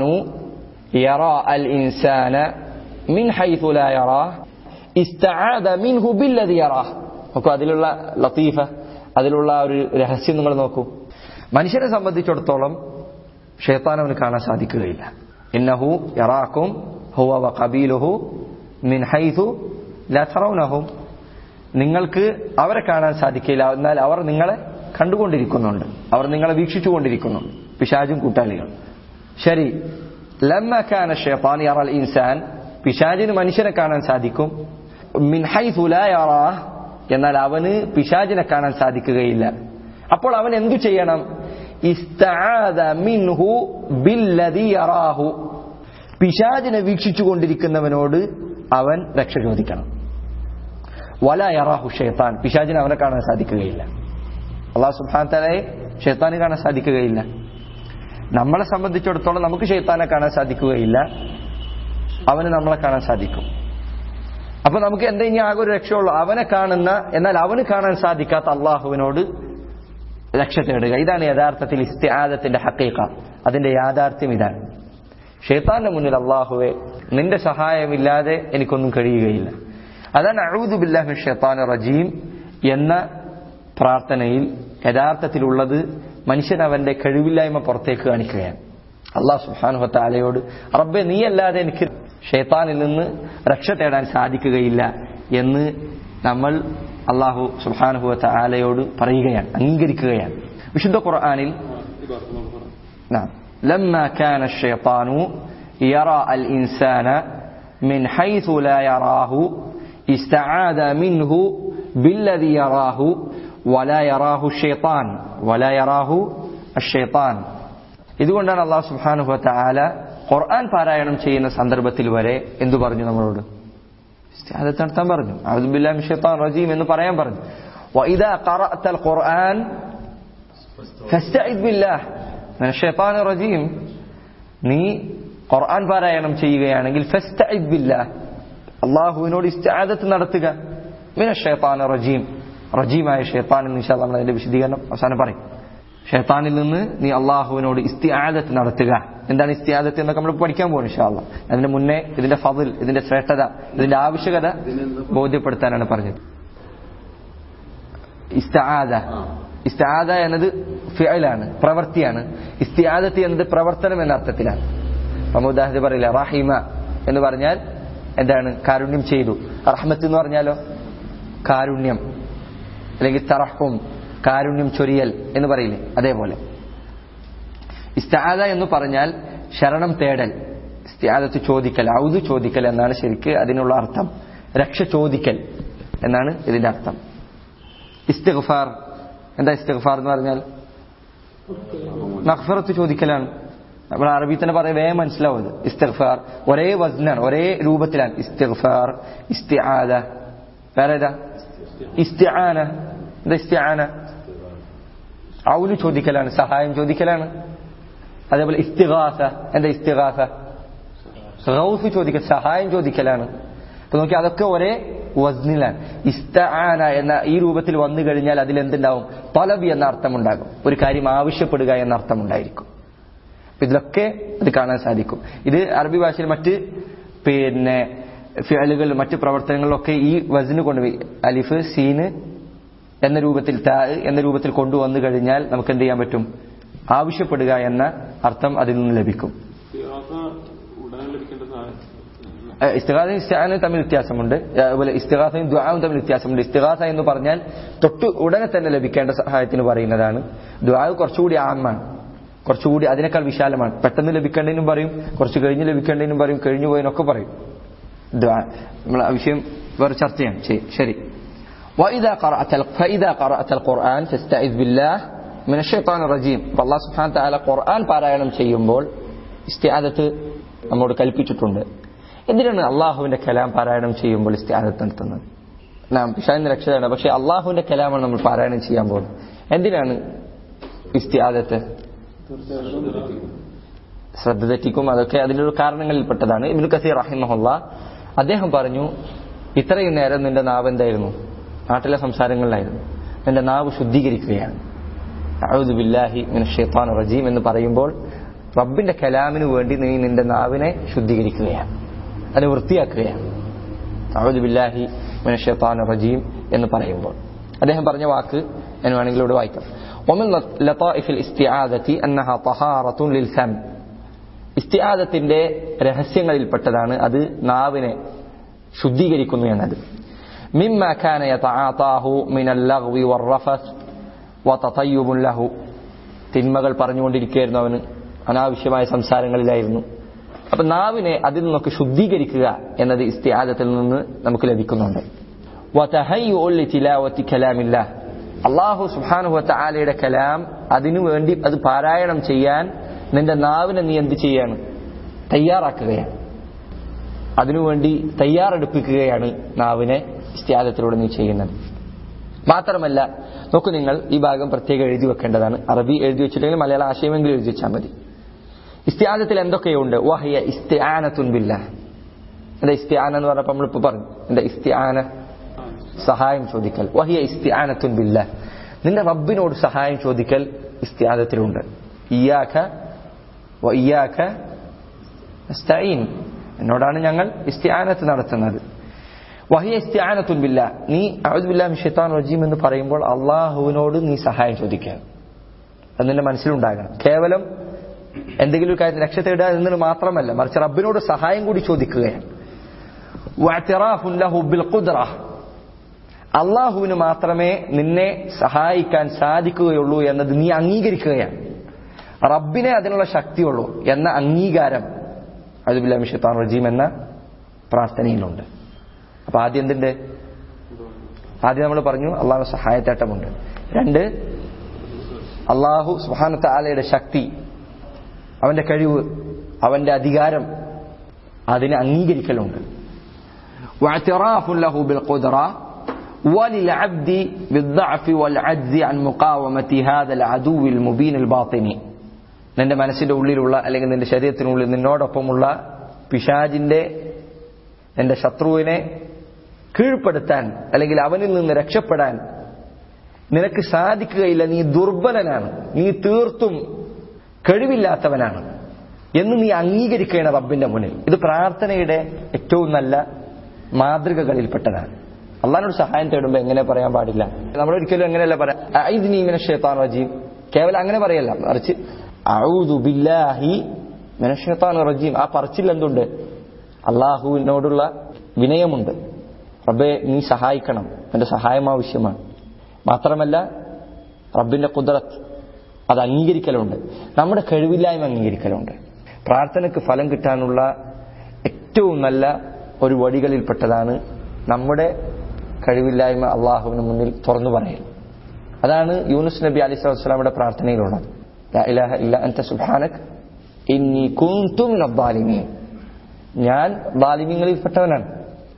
يرى الإنسان من حيث لا يراه استعاذ منه بالذي يراه നോക്കൂ അതിലുള്ള ലത്തീഫ അതിലുള്ള ഒരു രഹസ്യം നിങ്ങൾ നോക്കൂ മനുഷ്യനെ സംബന്ധിച്ചിടത്തോളം ഷെയ്ത്താൻ അവന് കാണാൻ സാധിക്കുകയില്ല ഇന്നഹു യറാക്കും ഹുവ വ ഖബീലുഹു മിൻ ഹൈഥു ലാ തറൗനഹും നിങ്ങൾക്ക് അവരെ കാണാൻ സാധിക്കില്ല എന്നാൽ അവർ നിങ്ങളെ കണ്ടുകൊണ്ടിരിക്കുന്നുണ്ട് അവർ നിങ്ങളെ വീക്ഷിച്ചുകൊണ്ടിരിക്കുന്നുണ്ട് പിശാജും കൂട്ടാളികൾ ശരി ലമ്മ കാന ഷെയ്ത്താൻ യറൽ ഇൻസാൻ പിശാജിന് മനുഷ്യനെ കാണാൻ സാധിക്കും മിൻ ഹൈഥു ലാ യറാഹ് എന്നാൽ അവന് പിശാജിനെ കാണാൻ സാധിക്കുകയില്ല അപ്പോൾ അവൻ എന്തു ചെയ്യണം ഇസ്തആദ മിൻഹു ബില്ലദി യറാഹു പിശാജിനെ വീക്ഷിച്ചുകൊണ്ടിരിക്കുന്നവനോട് അവൻ രക്ഷ ചോദിക്കണം വല യറാഹു ഷെയ്ത്താൻ പിശാജിനെ അവനെ കാണാൻ സാധിക്കുകയില്ല അള്ളാഹു സുബ്ഹാന തലയെ ഷെയ്ത്താന് കാണാൻ സാധിക്കുകയില്ല നമ്മളെ സംബന്ധിച്ചിടത്തോളം നമുക്ക് ഷെയ്ത്താനെ കാണാൻ സാധിക്കുകയില്ല അവന് നമ്മളെ കാണാൻ സാധിക്കും അപ്പൊ നമുക്ക് എന്താ ഇനി ആകെ ഒരു രക്ഷയുള്ളൂ അവനെ കാണുന്ന എന്നാൽ അവന് കാണാൻ സാധിക്കാത്ത അള്ളാഹുവിനോട് രക്ഷ തേടുക ഇതാണ് യഥാർത്ഥത്തിൽ ഇസ്തിആദത്തിന്റെ ഹക്കീക്ക അതിന്റെ യാഥാർത്ഥ്യം ഇതാണ് ഷെയ്ത്താന്റെ മുന്നിൽ അള്ളാഹുവെ നിന്റെ സഹായമില്ലാതെ എനിക്കൊന്നും കഴിയുകയില്ല അതാണ് അഴൂദു ബില്ലാഹി ഷെയ്ത്താൻ റജീം എന്ന പ്രാർത്ഥനയിൽ യഥാർത്ഥത്തിലുള്ളത് മനുഷ്യൻ അവന്റെ കഴിവില്ലായ്മ പുറത്തേക്ക് കാണിക്കുകയാണ് അള്ളാഹു സുഹാനുഹത്ത ആലയോട് റബ്ബെ നീയല്ലാതെ എനിക്ക് ഷെയ്ത്താനിൽ നിന്ന് രക്ഷ തേടാൻ സാധിക്കുകയില്ല എന്ന് നമ്മൾ അള്ളാഹു സുഹാനുഹുവത്ത ആലയോട് പറയുകയാണ് അംഗീകരിക്കുകയാണ് വിശുദ്ധ ഖുർആാനിൽ لما كان الشيطان يرى الإنسان من حيث لا يراه استعاذ منه بالذي يراه ولا يراه الشيطان ولا يراه الشيطان ഇതുകൊണ്ടാണ് അള്ളാഹു സുബാനുഭവത്തെ ആല ഖുർആൻ പാരായണം ചെയ്യുന്ന സന്ദർഭത്തിൽ വരെ എന്തു പറഞ്ഞു നമ്മളോട് അത് നടത്താൻ പറഞ്ഞു അബ്ദുബില്ലാ ഷെയ്ത്താൻ റജീം എന്ന് പറയാൻ പറഞ്ഞു وإذا قرأت القرآن ഫസ്തഇദ് ബില്ലാഹ് മിനശ് ശൈത്താനിർ റജീം നീ ഖുർആൻ പാരായണം ചെയ്യുകയാണെങ്കിൽ ഫസ്തഇദ് ബില്ലാഹ് അള്ളാഹുവിനോട് ഇസ്തിആദത്ത് നടത്തുക മിനശ് ശൈത്താനിർ റജീം റജീമായ ഷെയ്ത്താൻ എന്ന് ഇൻഷാ നമ്മൾ അതിന്റെ വിശദീകരണം അവസാനം പറയും ഷെയ്ത്താനിൽ നിന്ന് നീ അള്ളാഹുവിനോട് ഇസ്തിആദത്ത് നടത്തുക എന്താണ് ഇസ്തിആദത്ത് എന്നൊക്കെ നമ്മൾ പഠിക്കാൻ പോകും ഇൻഷാ അള്ളാഹ് അതിന്റെ മുന്നേ ഇതിന്റെ ഫതിൽ ഇതിന്റെ ശ്രേഷ്ഠത ഇതിന്റെ ആവശ്യകത ബോധ്യപ്പെടുത്താനാണ് പറഞ്ഞത് ഇസ്തആദ ഇസ്തആദ എന്നത് ഫിഅലാണ് പ്രവൃത്തിയാണ് ഇസ്തിആദത്ത് എന്നത് പ്രവർത്തനം എന്ന അർത്ഥത്തിലാണ് നമ്മൾ ഉദാഹരണം പറയില്ല റഹിമ എന്ന് പറഞ്ഞാൽ എന്താണ് കാരുണ്യം ചെയ്തു റഹ്മത്ത് എന്ന് പറഞ്ഞാലോ കാരുണ്യം അല്ലെങ്കിൽ തറഹും കാരുണ്യം ചൊരിയൽ എന്ന് പറയില്ലേ അതേപോലെ ഇസ്താദ എന്ന് പറഞ്ഞാൽ ശരണം തേടൽ ഇസ്തിയാദത്ത് ചോദിക്കൽ ഔദ് ചോദിക്കൽ എന്നാണ് ശരിക്ക് അതിനുള്ള അർത്ഥം രക്ഷ ചോദിക്കൽ എന്നാണ് ഇതിന്റെ അർത്ഥം ഇസ്തിഗ്ഫാർ എന്താ ഇസ്തിഗ്ഫാർ എന്ന് പറഞ്ഞാൽ മഖ്ഫറത്ത് ചോദിക്കലാണ് നമ്മൾ അറബി തന്നെ പറയാൻ വേഗം മനസ്സിലാവും ഇത് ഇസ്തിഗ്ഫാർ ഒരേ വസ്നാണ് ഒരേ രൂപത്തിലാണ് ഇസ്തിഗ്ഫാർ ഇസ്തിആദ വേറെ ഏതാ ഇസ്തിആന എന്താ ഇസ്തിആന ഔല് ചോദിക്കലാണ് സഹായം ചോദിക്കലാണ് അതേപോലെ ഇസ്തിഗാസ എന്താ ഇസ്തിഗാസ റൌഫ് ചോദിക്കൽ സഹായം ചോദിക്കലാണ് അപ്പൊ നോക്കി അതൊക്കെ ഒരേ വസ്നിലാണ് ഇസ്തആന എന്ന ഈ രൂപത്തിൽ വന്നു കഴിഞ്ഞാൽ അതിൽ എന്തുണ്ടാവും തലബി എന്ന അർത്ഥമുണ്ടാകും ഒരു കാര്യം ആവശ്യപ്പെടുക എന്ന അർത്ഥമുണ്ടായിരിക്കും അപ്പൊ ഇതിലൊക്കെ അത് കാണാൻ സാധിക്കും ഇത് അറബി ഭാഷയിൽ മറ്റ് പിന്നെ ഫിഅലുകൾ മറ്റ് പ്രവർത്തനങ്ങളിലൊക്കെ ഈ വസ്ന് കൊണ്ട് അലിഫ് സീന് എന്ന രൂപത്തിൽ താ എന്ന രൂപത്തിൽ കൊണ്ടുവന്നു കഴിഞ്ഞാൽ നമുക്ക് എന്ത് ചെയ്യാൻ പറ്റും ആവശ്യപ്പെടുക എന്ന അർത്ഥം അതിൽ നിന്ന് ലഭിക്കും ഉടനെ ലഭിക്കേണ്ട സഹായം ഇസ്തിഹാസയും ഇസ്തിഹാനും തമ്മിൽ വ്യത്യാസമുണ്ട് അതുപോലെ ഇസ്തിഹാസയും ദ്വാവും തമ്മിൽ വ്യത്യാസമുണ്ട് ഇസ്തിഹാസ എന്ന് പറഞ്ഞാൽ തൊട്ട് ഉടനെ തന്നെ ലഭിക്കേണ്ട സഹായത്തിന് പറയുന്നതാണ് ദ്വാവ് കുറച്ചുകൂടി ആമാണ് കുറച്ചുകൂടി അതിനേക്കാൾ വിശാലമാണ് പെട്ടെന്ന് ലഭിക്കേണ്ടതിനും പറയും കുറച്ച് കഴിഞ്ഞ് ലഭിക്കേണ്ടതിനും പറയും കഴിഞ്ഞു പോയതിനൊക്കെ പറയും ദ്വാ നമ്മൾ ആ വിഷയം വേറെ ചർച്ചയാണ് ശരി ശരി وإذا قرأت فإذا قرأت القرآن فاستعذ بالله من الشيطان الرجيم الله سبحانه وتعالى ഖുർആൻ പാരായണം ചെയ്യുമ്പോൾ ഇസ്തിആദത്ത് നമ്മോട് കൽപ്പിച്ചിട്ടുണ്ട് എന്തിനാണ് അള്ളാഹുവിന്റെ കലാം പാരായണം ചെയ്യുമ്പോൾ ഇസ്തിആദത്ത് നടത്തുന്നത് നാം പിശാചിന്റെ രക്ഷതാണ് പക്ഷെ അള്ളാഹുവിന്റെ കലാമാണ് നമ്മൾ പാരായണം ചെയ്യാൻ പോകുന്നത് എന്തിനാണ് ഇസ്തിആദത്ത് ശ്രദ്ധ തെറ്റിക്കും അതൊക്കെ അതിലൊരു കാരണങ്ങളിൽപ്പെട്ടതാണ് ഇബ്നു കസീർ റഹിമഹുല്ല അദ്ദേഹം പറഞ്ഞു ഇത്രയും നേരം നിന്റെ നാവ് എന്തായിരുന്നു നാട്ടിലെ സംസാരങ്ങളിലായിരുന്നു നിന്റെ നാവ് ശുദ്ധീകരിക്കുകയാണ് അഊദു ബില്ലാഹി മിനശ് ഷൈത്താനിർ റജീം എന്ന് പറയുമ്പോൾ റബ്ബിന്റെ കലാമിന് വേണ്ടി നീ നിന്റെ നാവിനെ ശുദ്ധീകരിക്കുകയാണ് അതിനെ വൃത്തിയാക്കുകയാണ് അഊദു ബില്ലാഹി മിനശ് ഷൈത്താനിർ റജീം എന്ന് പറയുമ്പോൾ അദ്ദേഹം പറഞ്ഞ വാക്ക് ഞാൻ വേണമെങ്കിൽ ഇവിടെ വായിക്കാം ومن لطائف الاستعاذة أنها طهارة للفم ഇസ്തിയാദത്തിന്റെ രഹസ്യങ്ങളിൽപ്പെട്ടതാണ് അത് നാവിനെ ശുദ്ധീകരിക്കുന്നു എന്നത് مما كان يتعاطاه من اللغو والرفث وتطيب له തിന്മകൾ പറഞ്ഞുകൊണ്ടിരിക്കുകയായിരുന്നു അവന് അനാവശ്യമായ സംസാരങ്ങളിലായിരുന്നു അപ്പൊ നാവിനെ അതിൽ നിന്നൊക്കെ ശുദ്ധീകരിക്കുക എന്നത് ഇസ്തിയാദത്തിൽ നിന്ന് നമുക്ക് ലഭിക്കുന്നുണ്ട് وتهيؤ لتلاوة كلام الله അള്ളാഹു സുബാനുഹു ആലയുടെ കലാം അതിനു വേണ്ടി അത് പാരായണം ചെയ്യാൻ നിന്റെ നാവിനെ നീ എന്ത് ചെയ്യാണ് തയ്യാറാക്കുകയാണ് അതിനുവേണ്ടി തയ്യാറെടുപ്പിക്കുകയാണ് നാവിനെ ഇസ്ത്യാദത്തിലൂടെ നീ ചെയ്യുന്നത് മാത്രമല്ല നോക്കൂ നിങ്ങൾ ഈ ഭാഗം പ്രത്യേകം എഴുതി വെക്കേണ്ടതാണ് അറബി എഴുതി വെച്ചിട്ടുണ്ടെങ്കിൽ മലയാള ആശയമെങ്കിലും എഴുതി വെച്ചാൽ മതി ഇസ്ത്യാദത്തിൽ എന്തൊക്കെയുണ്ട് വഹയ ഇസ്ത്യാനത്തുൻ ബില്ല എന്താ ഇസ്ത്യാന എന്ന് പറഞ്ഞപ്പോൾ നമ്മളിപ്പോ പറഞ്ഞു എന്താ ഇസ്ത്യാന സഹായം ചോദിക്കൽ വഹിയ ഇസ്ത്യാനത്തുൻ ബില്ല നിന്റെ റബ്ബിനോട് സഹായം ചോദിക്കൽ ഇസ്ത്യാദത്തിലുണ്ട് ഇയാഖ വയ്യാഖ നസ്തഈൻ എന്നോടാണ് ഞങ്ങൾ ഇസ്തിആനത്ത് നടത്തുന്നത് വഹിയ ഇസ്തിആനത്തുൻ ബില്ല നീ അഊദു ബില്ലാഹി മിനശ് ശൈത്താനിർ റജീം എന്ന് പറയുമ്പോൾ അള്ളാഹുവിനോട് നീ സഹായം ചോദിക്കുക അത് നിന്റെ മനസ്സിലുണ്ടാകണം കേവലം എന്തെങ്കിലും ഒരു കാര്യത്തിൽ രക്ഷ തേടുക എന്നത് മാത്രമല്ല മറിച്ച് റബ്ബിനോട് സഹായം കൂടി ചോദിക്കുകയാണ് വഅ്തിറാഫുൻ ലഹു ബിൽ ഖുദ്റ അള്ളാഹുവിന് മാത്രമേ നിന്നെ സഹായിക്കാൻ സാധിക്കുകയുള്ളൂ എന്നത് നീ അംഗീകരിക്കുകയാണ് റബ്ബിനെ അതിനുള്ള ശക്തിയുള്ളൂ എന്ന അംഗീകാരം അതുബില്ല മിഷത്താൻ റജീം എന്ന പ്രാർത്ഥനയിലുണ്ട് അപ്പൊ ആദ്യം എന്തുണ്ട് ആദ്യം നമ്മൾ പറഞ്ഞു അള്ളാഹു സഹായത്തേട്ടമുണ്ട് രണ്ട് അള്ളാഹു സുഹാനത്ത ആലയുടെ ശക്തി അവന്റെ കഴിവ് അവന്റെ അധികാരം അതിനെ അംഗീകരിക്കലുണ്ട് واعتراف له بالقدرة وللعبد بالضعف والعجز عن مقاومة هذا العدو المبين الباطني നിന്റെ മനസ്സിന്റെ ഉള്ളിലുള്ള അല്ലെങ്കിൽ നിന്റെ ശരീരത്തിനുള്ളിൽ നിന്നോടൊപ്പമുള്ള പിശാജിന്റെ നിന്റെ ശത്രുവിനെ കീഴ്പ്പെടുത്താൻ അല്ലെങ്കിൽ അവനിൽ നിന്ന് രക്ഷപ്പെടാൻ നിനക്ക് സാധിക്കുകയില്ല നീ ദുർബലനാണ് നീ തീർത്തും കഴിവില്ലാത്തവനാണ് എന്ന് നീ അംഗീകരിക്കുകയാണ് റബ്ബിന്റെ മുന്നിൽ ഇത് പ്രാർത്ഥനയുടെ ഏറ്റവും നല്ല മാതൃകകളിൽപ്പെട്ടതാണ് അള്ളഹാനോട് സഹായം തേടുമ്പോൾ എങ്ങനെ പറയാൻ പാടില്ല നമ്മൾ ഒരിക്കലും എങ്ങനെയല്ല പറയാം ഷെയ്ത്താൻ റജീം കേവലം അങ്ങനെ പറയല്ല മറിച്ച് ഔദു ബില്ലാഹി മിനഷേത്താൻ റജീം ആ പറച്ചിൽ എന്തുണ്ട് അള്ളാഹുവിനോടുള്ള വിനയമുണ്ട് റബ്ബെ നീ സഹായിക്കണം എന്റെ സഹായം ആവശ്യമാണ് മാത്രമല്ല റബ്ബിന്റെ കുതിരത്ത് അത് അംഗീകരിക്കലുണ്ട് നമ്മുടെ കഴിവില്ലായ്മ അംഗീകരിക്കലുണ്ട് പ്രാർത്ഥനയ്ക്ക് ഫലം കിട്ടാനുള്ള ഏറ്റവും നല്ല ഒരു വഴികളിൽപ്പെട്ടതാണ് നമ്മുടെ കഴിവില്ലായ്മ അള്ളാഹുവിന് മുന്നിൽ തുറന്നു പറയൽ അതാണ് യൂനുസ് നബി അലി സ്വലാമിയുടെ പ്രാർത്ഥനയിലുള്ളത് ലാ ഇലാഹ ഇല്ല അൻത സുബ്ഹാനക് ഇന്നി കുന്തു മിനൽ ളാലിമീൻ ഞാൻ ളാലിമീങ്ങളിൽപ്പെട്ടവനാണ്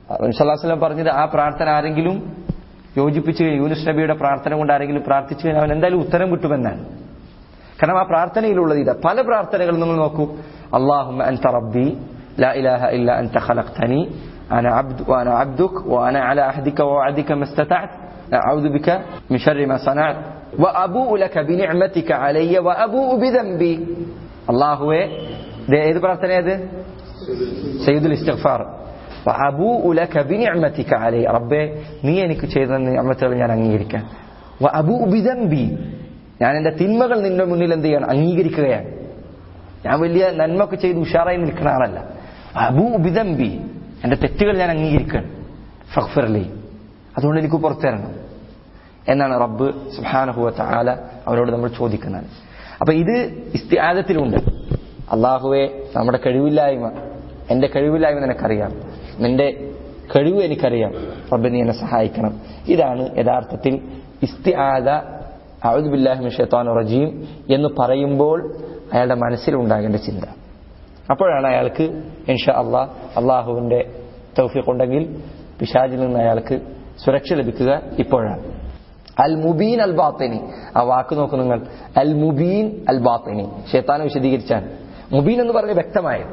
നബി പറഞ്ഞത് ആ പ്രാർത്ഥന ആരെങ്കിലും യോജിപ്പിച്ച് യൂനുസ് നബിയുടെ പ്രാർത്ഥന കൊണ്ട് ആരെങ്കിലും പ്രാർത്ഥിച്ചു കഴിഞ്ഞാൽ അവൻ എന്തായാലും ഉത്തരം കിട്ടുമെന്നാണ് കാരണം ആ പ്രാർത്ഥനയിലുള്ളത് ഇതാ പല പ്രാർത്ഥനകൾ നിങ്ങൾ നോക്കൂ അള്ളാഹുമ്മ അൻത റബ്ബി لا إله إلا أنت خلقتني أنا عبد وأنا عبدك وأنا على عهدك ووعدك ما استطعت أعوذ بك من شر ما صنعت وأبوء لك بنعمتك علي وأبوء بذنبي الله ഏത് പ്രാർത്ഥന ഏത് സയ്യിദുൽ ഇസ്തിഗ്ഫാർ وأبوء لك بنعمتك علي റബ്ബേ നീ എനിക്ക് ചെയ്ത നിഅമത്തുകൾ ഞാൻ അംഗീകരിക്കാൻ وأبوء بذنبي ഞാൻ എന്റെ തിന്മകൾ നിന്റെ മുന്നിൽ എന്ത് ചെയ്യണം അംഗീകരിക്കുകയാണ് ഞാൻ വലിയ നന്മൊക്കെ ചെയ്ത് ഉഷാറായി നിൽക്കുന്ന ആളല്ല അബൂ ബിദംബി എന്റെ തെറ്റുകൾ ഞാൻ അംഗീകരിക്കണം ഫഖ്ഫിർലി അതുകൊണ്ട് എനിക്ക് പുറത്തു തരണം എന്നാണ് റബ്ബ് സുഹാനഹുവ ആല അവരോട് നമ്മൾ ചോദിക്കുന്നത് അപ്പൊ ഇത് ഇസ്തിയാദത്തിലുണ്ട് അള്ളാഹുവെ നമ്മുടെ കഴിവില്ലായ്മ എന്റെ കഴിവില്ലായ്മ നിനക്കറിയാം നിന്റെ കഴിവ് എനിക്കറിയാം റബ്ബ് നീ എന്നെ സഹായിക്കണം ഇതാണ് യഥാർത്ഥത്തിൽ ഇസ്തിആദ അഴുദുബില്ലാഹിമിൻ ഷെയ്ത്താൻ റജീം എന്ന് പറയുമ്പോൾ അയാളുടെ മനസ്സിലുണ്ടാകേണ്ട ചിന്ത അപ്പോഴാണ് അയാൾക്ക് ഇൻഷാ അള്ളാഹ് അള്ളാഹുവിന്റെ തൗഫീഖ് ഉണ്ടെങ്കിൽ പിശാജിൽ നിന്ന് അയാൾക്ക് സുരക്ഷ ലഭിക്കുക ഇപ്പോഴാണ് അൽ മുബീൻ അൽ ബാത്തിനി ആ വാക്ക് നോക്കൂ നിങ്ങൾ അൽ മുബീൻ അൽ ബാത്തിനി ഷെയ്ത്താൻ വിശദീകരിച്ചാണ് മുബീൻ എന്ന് പറഞ്ഞ് വ്യക്തമായത്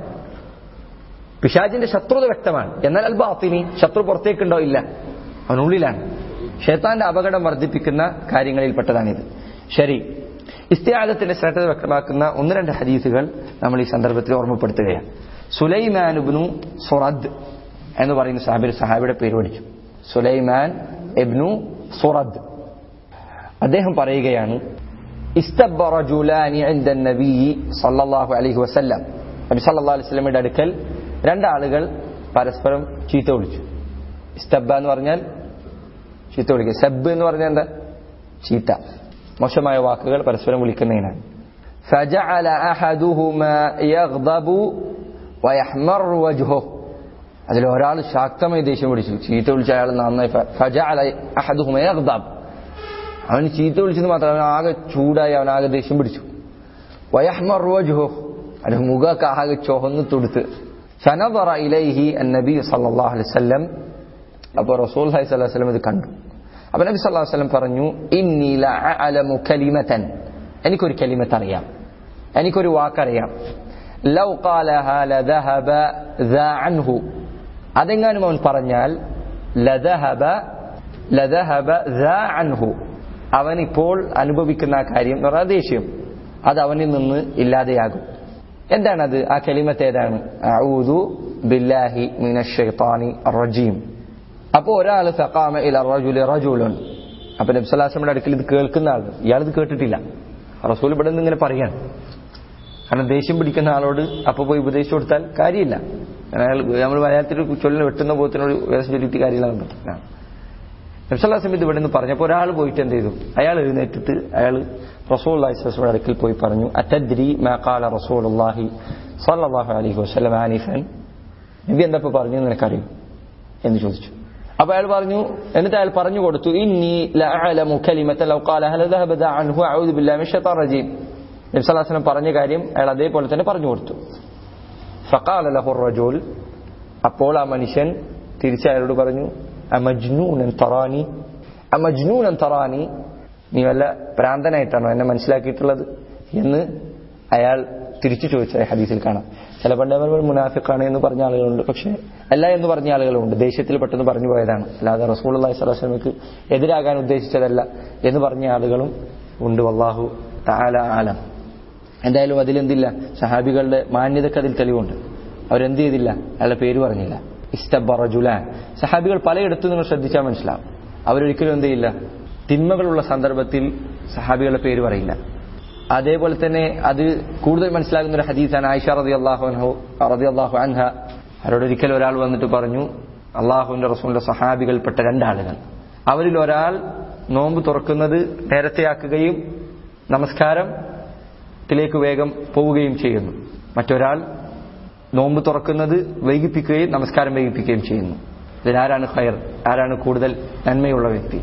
പിശാജിന്റെ ശത്രുത വ്യക്തമാണ് എന്നാൽ അൽ ബാത്തിനി ശത്രു പുറത്തേക്കുണ്ടോ ഇല്ല അവനുള്ളിലാണ് ഷെയ്ത്താന്റെ അപകടം വർദ്ധിപ്പിക്കുന്ന കാര്യങ്ങളിൽപ്പെട്ടതാണിത് ശരി ഇസ്തിയാദത്തിന്റെ ശ്രദ്ധ വ്യക്തമാക്കുന്ന ഒന്ന് രണ്ട് ഹദീസുകൾ നമ്മൾ ഈ സന്ദർഭത്തിൽ ഓർമ്മപ്പെടുത്തുകയാണ് സുലൈമാൻ ഇബ്നു സുറദ് എന്ന് പറയുന്ന സാഹിബ് സഹാബിയുടെ പേര് പഠിച്ചു സുലൈമാൻ ഇബ്നു സുറദ് അദ്ദേഹം പറയുകയാണ് ഇസ്തബ്ബ റജുലാനി ഇൻദ നബി സല്ലല്ലാഹു അലൈഹി വസല്ലം നബി സല്ലല്ലാഹു അലൈഹി വസല്ലമയുടെ അടുക്കൽ രണ്ടാളുകൾ പരസ്പരം ചീത്ത വിളിച്ചു ഇസ്തബ്ബ എന്ന് പറഞ്ഞാൽ ചീത്ത വിളിക്കുക സബ് എന്ന് പറഞ്ഞാൽ എന്താ ചീത്ത മോശമായ വാക്കുകൾ പരസ്പരം വിളിക്കുന്നതിനാണ് فجعل أحدهما يغضب ويحمر وجهه അതിൽ ഒരാൾ ശക്തമായി ദേഷ്യം പിടിച്ചു ചീത്ത വിളിച്ച അയാൾ നന്നായി ഫജഅല അഹദുഹുമ യഗ്ദബ് അവൻ ചീത്ത വിളിച്ചത് മാത്രം അവൻ ആകെ ചൂടായി അവൻ ആകെ ദേഷ്യം പിടിച്ചു വയഹ്മർ വജ്ഹു അവന്റെ മുഖമൊക്കെ ആകെ ചുവന്ന് തുടുത്ത് ഫനദറ ഇലൈഹി അന്നബി സല്ലല്ലാഹു അലൈഹി വസല്ലം അപ്പോൾ റസൂൽ ഹൈ സ്വല്ലല്ലാഹു അലൈഹി വസല്ലം ഇത് കണ്ടു അപ്പൊ നബി സല്ലല്ലാഹു അലൈഹി വസല്ലം പറഞ്ഞു ഇന്നി ലഅലമു കലിമതൻ എനിക്കൊരു കലിമത്ത് അറിയാം എനിക്കൊരു വാക്കറിയാം ലൗ ഖാലഹ ലദഹബ ദാ അൻഹു അതെങ്ങാനും അവൻ പറഞ്ഞാൽ ലദഹബ ലദഹബ ദാ അൻഹു അവൻ ഇപ്പോൾ അനുഭവിക്കുന്ന ആ കാര്യം എന്ന് പറഞ്ഞാൽ ദേഷ്യം അത് അവനിൽ നിന്ന് ഇല്ലാതെയാകും എന്താണത് ആ കലിമത്ത് ഏതാണ് അഊദു ബില്ലാഹി മിനശ്ശൈത്താനി റജീം അപ്പോൾ ഒരാൾ സഖാമ ഇല റജുലി റജുലുൻ അപ്പൊ നബ്സലാസ്ലമിന്റെ അടുക്കൽ ഇത് കേൾക്കുന്ന ആൾ ഇയാൾ ഇത് കേട്ടിട്ടില്ല റസൂൽ ഇവിടെ നിന്ന് ഇങ്ങനെ പറയാണ് കാരണം ദേഷ്യം പിടിക്കുന്ന ആളോട് അപ്പൊ പോയി ഉപദേശിച്ചു കൊടുത്താൽ കാര്യമില്ല അയാൾ നമ്മൾ മലയാളത്തിൽ ചൊല്ലിന് വെട്ടുന്ന പോത്തിനോട് വേഷം ചൊല്ലിയിട്ട് കാര്യമില്ല നബ്സല്ലാസ്ലം ഇത് ഇവിടെ നിന്ന് പറഞ്ഞപ്പോൾ ഒരാൾ പോയിട്ട് എന്ത് ചെയ്തു അയാൾ എഴുന്നേറ്റിട്ട് അയാൾ റസൂൽ അള്ളാഹിസ്ലമിയുടെ അടുക്കൽ പോയി പറഞ്ഞു അറ്റദ്രി മാക്കാല റസൂൽ അള്ളാഹി സല്ലാഹു അലൈഹി വസ്ലം ആനിഫൻ നബി എന്താ പറഞ്ഞു നിനക്കറിയും എന്ന് ചോദിച്ചു അപ്പൊ അയാൾ പറഞ്ഞു എന്നിട്ട് അയാൾ പറഞ്ഞു കൊടുത്തു ഇന്നി ലഅലമു കലിമത ലൗ ഖാല ഹല ദഹബ ദാ അൻഹു അഊദു ബില്ലാഹി മിനശ് ശൈത്താനിർ റജീം നബി സല്ലല്ലാഹു അലൈഹി വസല്ലം പറഞ്ഞ കാര്യം അയാൾ അതേപോലെ തന്നെ പറഞ്ഞു കൊടുത്തു ഫഖാല ലഹു റജുൽ അപ്പോൾ ആ മനുഷ്യൻ തിരിച്ച് അയാളോട് പറഞ്ഞു അമജ്നൂനൻ തറാനി അമജ്നൂനൻ തറാനി നീ വല്ല ഭ്രാന്തനായിട്ടാണോ എന്നെ മനസ്സിലാക്കിയിട്ടുള്ളത് എന്ന് അയാൾ തിരിച്ചു ചോദിച്ചതായി ഹദീസിൽ കാണാം ചില പണ്ഡിതന്മാർ മുനാഫിക്കാണ് എന്ന് പറഞ്ഞ ആളുകളുണ്ട് പക്ഷെ അല്ല എന്ന് പറഞ്ഞ ആളുകളുണ്ട് ദേഷ്യത്തിൽ പെട്ടെന്ന് പറഞ്ഞു പോയതാണ് അല്ലാതെ റസൂൽ അള്ളഹി സ്വലാസ്ലമിക്ക് എതിരാകാൻ ഉദ്ദേശിച്ചതല്ല എന്ന് പറഞ്ഞ ആളുകളും ഉണ്ട് വല്ലാഹു താല ആലം എന്തായാലും അതിലെന്തില്ല സഹാബികളുടെ മാന്യതക്ക് അതിൽ തെളിവുണ്ട് അവരെന്ത് ചെയ്തില്ല അയാളുടെ പേര് പറഞ്ഞില്ല ഇസ്തബറജുലാൻ സഹാബികൾ പലയിടത്തും നിങ്ങൾ ശ്രദ്ധിച്ചാൽ മനസ്സിലാവും അവരൊരിക്കലും എന്ത് ചെയ്യില്ല തിന്മകളുള്ള സന്ദർഭത്തിൽ സഹാബികളുടെ പേര് പറയില്ല അതേപോലെ തന്നെ അത് കൂടുതൽ മനസ്സിലാകുന്ന ഒരു ഹദീസാണ് ആയിഷ റതി അള്ളാഹു റതി അള്ളാഹു അൻഹ അവരോട് ഒരിക്കൽ ഒരാൾ വന്നിട്ട് പറഞ്ഞു അള്ളാഹുവിന്റെ റസൂലിന്റെ സഹാബികൾപ്പെട്ട രണ്ടാളുകൾ അവരിൽ ഒരാൾ നോമ്പ് തുറക്കുന്നത് നേരത്തെയാക്കുകയും നമസ്കാരത്തിലേക്ക് വേഗം പോവുകയും ചെയ്യുന്നു മറ്റൊരാൾ നോമ്പ് തുറക്കുന്നത് വൈകിപ്പിക്കുകയും നമസ്കാരം വൈകിപ്പിക്കുകയും ചെയ്യുന്നു ഇതിലാരാണ് ഖയർ ആരാണ് കൂടുതൽ നന്മയുള്ള വ്യക്തി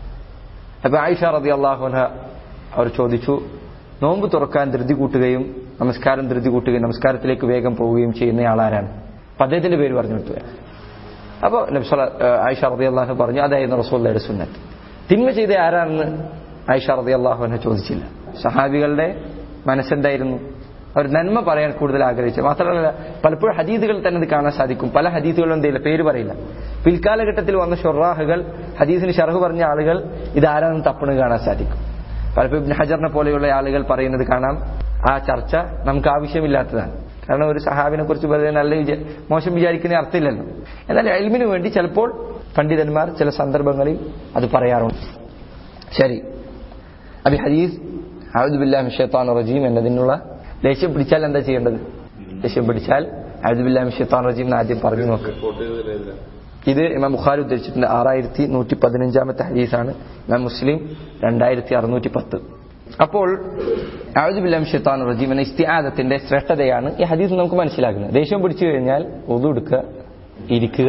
അപ്പൊ ആയിഷ റതി അള്ളാഹുന അവർ ചോദിച്ചു നോമ്പ് തുറക്കാൻ ധൃതി കൂട്ടുകയും നമസ്കാരം ധൃതി കൂട്ടുകയും നമസ്കാരത്തിലേക്ക് വേഗം പോവുകയും ചെയ്യുന്ന ആളാരാണ് അപ്പൊ അദ്ദേഹത്തിന്റെ പേര് പറഞ്ഞു കൊടുത്തു അപ്പോൾ നബ്സല ആയിഷ റതി അള്ളാഹു പറഞ്ഞു അതായിരുന്നു റസൂല്ലയുടെ സുന്നത്ത് തിന്മ ചെയ്ത ആരാണെന്ന് ആയിഷ റതി അള്ളാഹുവിനെ ചോദിച്ചില്ല സഹാബികളുടെ മനസ്സെന്തായിരുന്നു അവർ നന്മ പറയാൻ കൂടുതൽ ആഗ്രഹിച്ചു മാത്രമല്ല പലപ്പോഴും ഹദീദുകൾ തന്നെ ഇത് കാണാൻ സാധിക്കും പല ഹദീദുകളും എന്തില്ല പേര് പറയില്ല പിൽക്കാലഘട്ടത്തിൽ വന്ന ഷൊറാഹുകൾ ഹദീസിന് ഷർഹ് പറഞ്ഞ ആളുകൾ ഇത് ആരാണെന്ന് തപ്പണ് കാണാൻ സാധിക്കും പലപ്പോഴും ഇബ്ൻ ഹജറിനെ പോലെയുള്ള ആളുകൾ പറയുന്നത് കാണാം ആ ചർച്ച നമുക്ക് ആവശ്യമില്ലാത്തതാണ് കാരണം ഒരു സഹാബിനെ കുറിച്ച് വെറുതെ നല്ല വിചാ മോശം വിചാരിക്കുന്ന അർത്ഥമില്ലല്ലോ എന്നാൽ എൽമിനു വേണ്ടി ചിലപ്പോൾ പണ്ഡിതന്മാർ ചില സന്ദർഭങ്ങളിൽ അത് പറയാറുണ്ട് ശരി അബി ഹദീസ് അഹദുബില്ലാഹി ഷെയ്ത്താൻ റജീം എന്നതിനുള്ള ദേഷ്യം പിടിച്ചാൽ എന്താ ചെയ്യേണ്ടത് ദേഷ്യം പിടിച്ചാൽ അഹദുബില്ലാഹി ഷെയ്ത്താൻ റജീം എന്ന് ആദ്യം പറഞ്ഞു നോക്ക് റിപ്പോർട്ട് ചെയ്തതിലില്ല ഇത് ഇമാം ബുഖാരി ഉദ്ധരിച്ചിട്ടുണ്ട് ആറായിരത്തി നൂറ്റി പതിനഞ്ചാമത്തെ ഹദീസാണ് ഇമാം മുസ്ലിം രണ്ടായിരത്തി അറുന്നൂറ്റി പത്ത് അപ്പോൾ അഴുദുബില്ലാം ഷെയ്ത്താൻ റജീം എന്ന ഇസ്തിയാദത്തിന്റെ ശ്രേഷ്ഠതയാണ് ഈ ഹദീസ് നമുക്ക് മനസ്സിലാക്കുന്നത് ദേഷ്യം പിടിച്ചു കഴിഞ്ഞാൽ ഒതു എടുക്കുക ഇരിക്കുക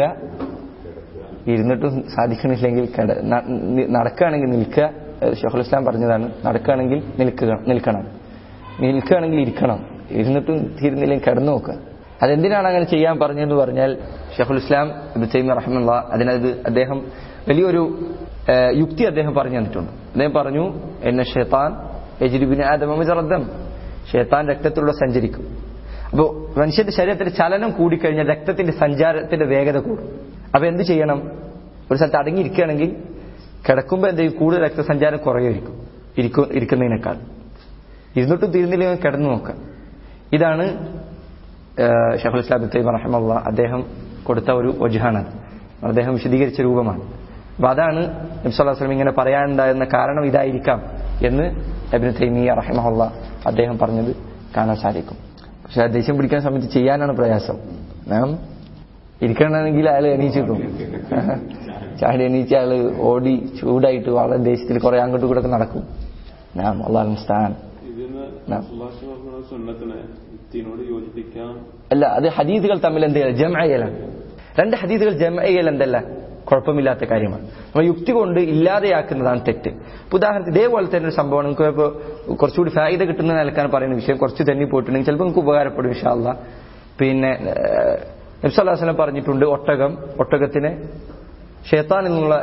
ഇരുന്നിട്ടും സാധിക്കണില്ലെങ്കിൽ കിട- ന- നി- നടക്കുകയാണെങ്കിൽ നിൽക്കുക ഷെഹുൽ ഇസ്ലാം പറഞ്ഞതാണ് നടക്കുകയാണെങ്കിൽ നിൽക്കുക നിൽക്കണം നിൽക്കുകയാണെങ്കിൽ ഇരിക്കണം ഇരുന്നിട്ടും തീരുന്നില്ലെങ്കിൽ കിടന്നു നോക്കുക അതെന്തിനാണ് അങ്ങനെ ചെയ്യാൻ പറഞ്ഞതെന്ന് പറഞ്ഞാൽ ഷെഹുൽ ഇസ്ലാം ഇബ് തൈമി റഹ്മുള്ള അതിനത് അദ്ദേഹം വലിയൊരു ഏഹ്, യുക്തി അദ്ദേഹം പറഞ്ഞു തന്നിട്ടുണ്ട് അദ്ദേഹം പറഞ്ഞു എന്നെ ഷെയ്ത്താൻ എജിരിബിന് ആദമജറദ്ദം ഷെയ്ത്താൻ രക്തത്തിലൂടെ സഞ്ചരിക്കും അപ്പോൾ മനുഷ്യന്റെ ശരീരത്തിന്റെ ചലനം കൂടിക്കഴിഞ്ഞാൽ രക്തത്തിന്റെ സഞ്ചാരത്തിന്റെ വേഗത കൂടും അപ്പൊ എന്ത് ചെയ്യണം ഒരു സ്ഥലത്ത് അടങ്ങിയിരിക്കുകയാണെങ്കിൽ കിടക്കുമ്പോൾ എന്ത് ചെയ്യും കൂടുതൽ രക്തസഞ്ചാരം കുറയുമായിരിക്കും ഇരിക്കു- ഇരിക്കുന്നതിനേക്കാൾ ഇരുന്നിട്ടും തീരുന്നില്ലെങ്കിൽ കിടന്നു നോക്കാം ഇതാണ് ഷെഹുൽ ഇസ്ലാം തൈമ റഹമുള്ള അദ്ദേഹം കൊടുത്ത ഒരു വജുഹാണത് അദ്ദേഹം വിശദീകരിച്ച രൂപമാണ് അപ്പൊ അതാണ് നബ്സല്ലാ വസ്ലം ഇങ്ങനെ പറയാനുണ്ടായിരുന്ന കാരണം ഇതായിരിക്കാം എന്ന് അബിൻ തൈമിയ റഹമുള്ള അദ്ദേഹം പറഞ്ഞത് കാണാൻ സാധിക്കും പക്ഷെ ആ ദേഷ്യം പിടിക്കാൻ സമയത്ത് ചെയ്യാനാണ് പ്രയാസം നാം ഇരിക്കണമെങ്കിൽ അയാൾ എണീച്ചിട്ടും ചാടി എണീച്ച ആള് ഓടി ചൂടായിട്ട് വളരെ ദേഷ്യത്തിൽ കുറെ അങ്ങോട്ടും കൂടെ നടക്കും നാം അള്ളാഹു സ്ഥാൻ ഇതിന് നാം. സുഭാഷ് പറഞ്ഞ സുന്നത്തിനെ യുക്തിനോട് യോജിപ്പിക്കാം അല്ല അത് ഹദീദുകൾ തമ്മിൽ എന്ത് ചെയ്യല ജമ ചെയ്യലാണ് രണ്ട് ഹദീദുകൾ ജമ ചെയ്യൽ എന്തല്ല കുഴപ്പമില്ലാത്ത കാര്യമാണ് നമ്മൾ യുക്തി കൊണ്ട് ഇല്ലാതെയാക്കുന്നതാണ് തെറ്റ് ഇപ്പൊ ഉദാഹരണത്തിന് ഇതേപോലെ തന്നെ ഒരു സംഭവം നമുക്ക് ഇപ്പോൾ കുറച്ചുകൂടി ഫായിദ കിട്ടുന്ന നിലക്കാൻ പറയുന്ന വിഷയം കുറച്ച് തന്നെ പോയിട്ടുണ്ടെങ്കിൽ ചിലപ്പോൾ നമുക്ക് ഉപകാരപ്പെടും വിഷാല്ല പിന്നെ നബ്സല്ലാസ്ലം പറഞ്ഞിട്ടുണ്ട് ഒട്ടകം ഒട്ടകത്തിന് ഷേത്താൻ എന്നുള്ള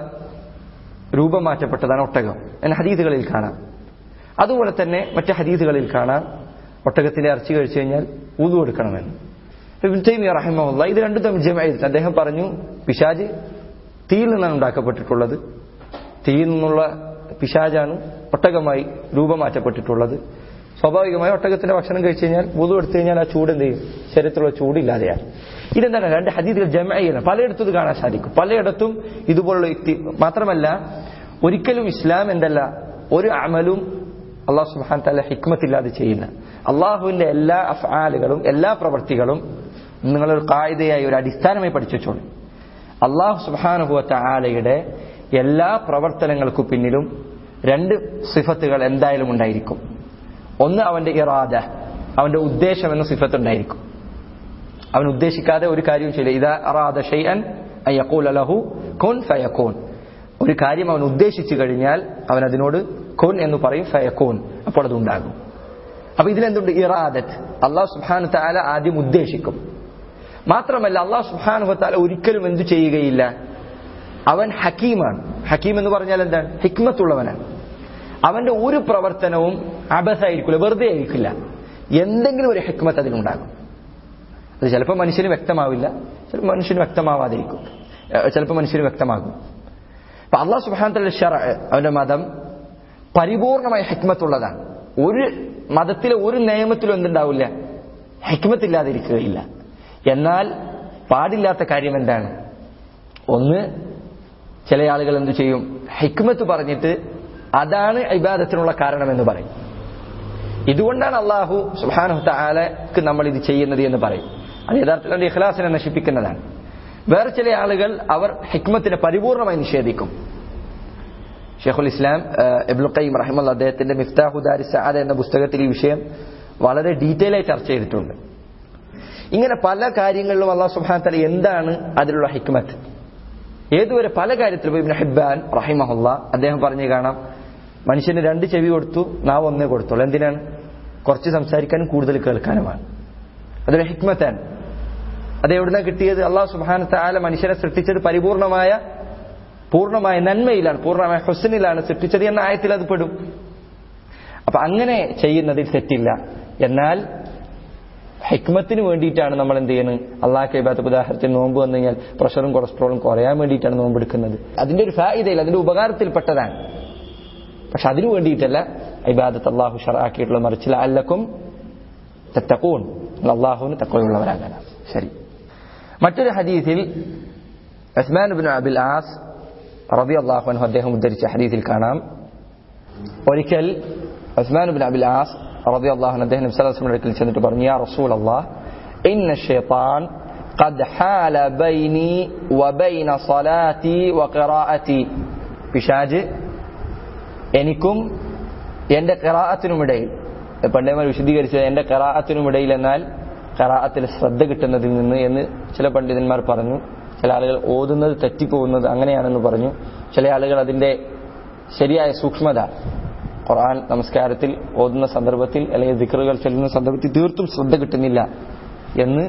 രൂപം മാറ്റപ്പെട്ടതാണ് ഒട്ടകം എന്ന ഹദീദുകളിൽ കാണാം അതുപോലെ തന്നെ മറ്റ് ഹദീദുകളിൽ കാണാം ഒട്ടകത്തിന്റെ ഇറച്ചി കഴിച്ചു കഴിഞ്ഞാൽ ഊതു കൊടുക്കണമെന്ന് ഇബ്ൻ തൈമിയ റഹിമഹുള്ള ഇത് രണ്ടും തമ്മിൽ ജമ ചെയ്തിട്ട് അദ്ദേഹം പറഞ്ഞു പിശാജ് തീയിൽ നിന്നാണ് ഉണ്ടാക്കപ്പെട്ടിട്ടുള്ളത് തീയിൽ നിന്നുള്ള പിശാജാണ് ഒട്ടകമായി രൂപം മാറ്റപ്പെട്ടിട്ടുള്ളത് സ്വാഭാവികമായി ഒട്ടകത്തിന്റെ ഭക്ഷണം കഴിച്ചു കഴിഞ്ഞാൽ വുതു എടുത്തു കഴിഞ്ഞാൽ ആ ചൂട് എന്ത് ചെയ്യും ശരീരത്തിലുള്ള ചൂട് ഇല്ലാതെയാണ് ഇതെന്താണ് രണ്ട് ഹദീദുകൾ ജമ ചെയ്യണം പലയിടത്തും ഇത് കാണാൻ സാധിക്കും പലയിടത്തും ഇതുപോലുള്ള യുക്തി മാത്രമല്ല ഒരിക്കലും ഇസ്ലാം എന്തല്ല ഒരു അമലും അള്ളാഹു സുബാൻ തല ഹിക്മത്തില്ലാതെ ചെയ്യില്ല അള്ളാഹുവിന്റെ എല്ലാ അഫാലുകളും എല്ലാ പ്രവൃത്തികളും നിങ്ങളൊരു കായികയായി ഒരു അടിസ്ഥാനമായി പഠിച്ചു വെച്ചോളൂ അള്ളാഹു സുബാനുഭവത്ത ആലയുടെ എല്ലാ പ്രവർത്തനങ്ങൾക്കു പിന്നിലും രണ്ട് സിഫത്തുകൾ എന്തായാലും ഉണ്ടായിരിക്കും ഒന്ന് അവന്റെ ഇറാദ അവന്റെ ഉദ്ദേശം എന്ന സിഫത്ത് ഉണ്ടായിരിക്കും അവൻ ഉദ്ദേശിക്കാതെ ഒരു കാര്യവും ചെയ്യില്ല ഇതാ അറാദ ഷൈഅൻ അൻ യഖൂല ലഹു കുൻ ഫയകൂൻ ഒരു കാര്യം അവൻ ഉദ്ദേശിച്ചു കഴിഞ്ഞാൽ അവൻ അതിനോട് കുൻ എന്ന് പറയും ഫയകൂൻ അപ്പോൾ അത് ഉണ്ടാകും അപ്പൊ ഇതിലെന്തുണ്ട് ഇറാദത്ത് അള്ളാഹു സുബ്ഹാനഹു തആല ആദ്യം ഉദ്ദേശിക്കും മാത്രമല്ല അള്ളാഹു സുബ്ഹാനഹു തആല ഒരിക്കലും എന്തു ചെയ്യുകയില്ല അവൻ ഹക്കീമാണ് ഹക്കീം എന്ന് പറഞ്ഞാൽ എന്താണ് ഹിക്മത്തുള്ളവനാണ് അവന്റെ ഒരു പ്രവർത്തനവും അബസായിരിക്കില്ല വെറുതെ ആയിരിക്കില്ല എന്തെങ്കിലും ഒരു ഹിക്മത്ത് അതിനുണ്ടാകും അത് ചിലപ്പോൾ മനുഷ്യന് വ്യക്തമാവില്ല ചിലപ്പോൾ മനുഷ്യന് വ്യക്തമാവാതിരിക്കും ഏഹ് ചിലപ്പോൾ മനുഷ്യന് വ്യക്തമാകും അപ്പൊ അള്ളാഹു സുബാനത്തല്ല ഷറ അവന്റെ മതം പരിപൂർണമായ ഹിക്മത്തുള്ളതാണ് ഒരു മതത്തിലെ ഒരു നിയമത്തിലും എന്തുണ്ടാവില്ല ഹിക്മത്തില്ലാതിരിക്കുകയില്ല എന്നാൽ പാടില്ലാത്ത കാര്യം എന്താണ് ഒന്ന് ചില ആളുകൾ എന്തു ചെയ്യും ഹിക്മത്ത് പറഞ്ഞിട്ട് അതാണ് ഇബാദത്തിനുള്ള കാരണമെന്ന് പറയും ഇതുകൊണ്ടാണ് അള്ളാഹു സുഹാനു താലക്ക് നമ്മൾ ഇത് ചെയ്യുന്നത് എന്ന് പറയും അത് യഥാർത്ഥത്തിൽ അവന്റെ ഇഖ്ലാസിനെ നശിപ്പിക്കുന്നതാണ് വേറെ ചില ആളുകൾ അവർ ഹിക്മത്തിനെ പരിപൂർണമായി നിഷേധിക്കും ഷെയ്ഖുൽ ഇസ്ലാം എബ്ലു ഖയ്യം റഹിമല്ല അദ്ദേഹത്തിന്റെ മിഫ്താഹുദാരി സഅദ എന്ന പുസ്തകത്തിൽ ഈ വിഷയം വളരെ ഡീറ്റെയിൽ ആയി ചർച്ച ചെയ്തിട്ടുണ്ട് ഇങ്ങനെ പല കാര്യങ്ങളിലും അള്ളാഹു സുബ്ഹാന തആല എന്താണ് അതിലുള്ള ഹിക്മത്ത് ഏതുവരെ പല കാര്യത്തിലും ഇബ്നു ഹിബ്ബാൻ റഹിമഹുല്ല അദ്ദേഹം പറഞ്ഞു കാണാം മനുഷ്യന് രണ്ട് ചെവി കൊടുത്തു നാവ് ഒന്നേ കൊടുത്തോളൂ എന്തിനാണ് കുറച്ച് സംസാരിക്കാനും കൂടുതൽ കേൾക്കാനുമാണ് അതൊരു ഹിക്മത്താണ് അത് എവിടുന്ന കിട്ടിയത് അള്ളാഹു സുബ്ഹാന തആല മനുഷ്യനെ സൃഷ്ടിച്ചത് പരിപൂർണമായ പൂർണ്ണമായ നന്മയിലാണ് പൂർണ്ണമായ ഹുസനിലാണ് സൃഷ്ടിച്ചത് എന്ന ആയത്തിൽ അത് പെടും അപ്പൊ അങ്ങനെ ചെയ്യുന്നതിൽ തെറ്റില്ല എന്നാൽ ഹിക്മത്തിന് വേണ്ടിയിട്ടാണ് നമ്മൾ എന്ത് ചെയ്യുന്നത് അള്ളാഹ് കൈബാത്ത് ഉദാഹരണത്തിന് നോമ്പ് വന്നു കഴിഞ്ഞാൽ പ്രഷറും കൊളസ്ട്രോളും കുറയാൻ വേണ്ടിയിട്ടാണ് നോമ്പ് എടുക്കുന്നത് അതിന്റെ ഒരു ഫായിദയിൽ അതിന്റെ ഉപകാരത്തിൽപ്പെട്ടതാണ് പക്ഷെ അതിനു വേണ്ടിയിട്ടല്ല ഇബാദത്ത് അള്ളാഹു ഷറാക്കിയിട്ടുള്ള മറിച്ചില്ല അല്ലക്കും തെത്തക്കൂൺ അള്ളാഹുവിന് തക്കവയുള്ളവരാകാനാണ് ശരി മറ്റൊരു ഹദീസിൽ ഉസ്മാൻ ബിൻ അബിൽ ആസ് റബി അള്ളാഹു അൻഹു അദ്ദേഹം ഉദ്ധരിച്ച ഹദീസിൽ കാണാം ഒരിക്കൽ ഉസ്മാൻ ബിൻ അബിൽ ആസ് റബി അള്ളാഹു അദ്ദേഹം നബ്സലാസ്മിന്റെ അടുക്കൽ ചെന്നിട്ട് പറഞ്ഞു യാ റസൂൽ അള്ളാഹ് ഇന്ന ഷെയ്ത്താൻ قد حال بيني وبين صلاتي وقراءتي പിശാജ് എനിക്കും എന്റെ ഖിറാഅത്തിനുമിടയിൽ പണ്ഡിതന്മാർ വിശദീകരിച്ചത് എന്റെ ഖിറാഅത്തിനുമിടയിൽ എന്നാൽ ഖിറാഅത്തിൽ ശ്രദ്ധ കിട്ടുന്നതിൽ നിന്ന് എന്ന് ചില പണ്ഡിതന്മാർ പറഞ്ഞു ചില ആളുകൾ ഓതുന്നത് തെറ്റിപ്പോകുന്നത് അങ്ങനെയാണെന്ന് പറഞ്ഞു ചില ആളുകൾ അതിന്റെ ശരിയായ സൂക്ഷ്മത ഖുർആൻ നമസ്കാരത്തിൽ ഓതുന്ന സന്ദർഭത്തിൽ അല്ലെങ്കിൽ ദിക്റുകൾ ചെല്ലുന്ന സന്ദർഭത്തിൽ തീർത്തും ശ്രദ്ധ കിട്ടുന്നില്ല എന്ന്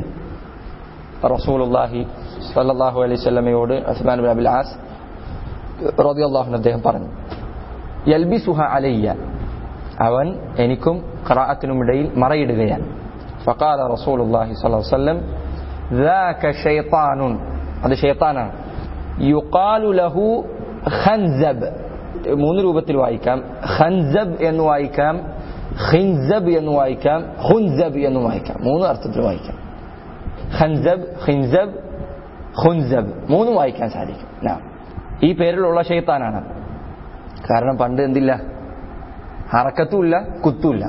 റസൂലുള്ളാഹി സല്ലല്ലാഹു അലൈഹി വസല്ലമയോട് ഉസ്മാൻ ബിൻ അബിൽ ആസ് റളിയല്ലാഹു അൻഹു അദ്ദേഹം പറഞ്ഞു യൽബിസുഹ അലയ്യ അവൻ എനിക്കും ഖറാഅത്തിനുമിടയിൽ മറയിടുകയാണ് ഫഖാല റസൂലുള്ളാഹി സ്വല്ലല്ലാഹു അലൈഹി വസല്ലം ذاك شيطان അത് ഷെയ്ത്താനാണ് യുഖാലു ലഹു ഖൻസബ് മൂന്ന് രൂപത്തിൽ വായിക്കാം ഖൻസബ് എന്ന് വായിക്കാം ഖിൻസബ് എന്ന് വായിക്കാം ഹുൻസബ് എന്ന് വായിക്കാം മൂന്ന് അർത്ഥത്തിൽ വായിക്കാം ഖൻസബ് ഖിൻസബ് ഹുൻസബ് മൂന്നും വായിക്കാൻ സാധിക്കും നാം. ഈ പേരിലുള്ള ഷെയ്ത്താനാണ് കാരണം പണ്ട് എന്തില്ല ഹറക്കത്തുമില്ല കുത്തുമില്ല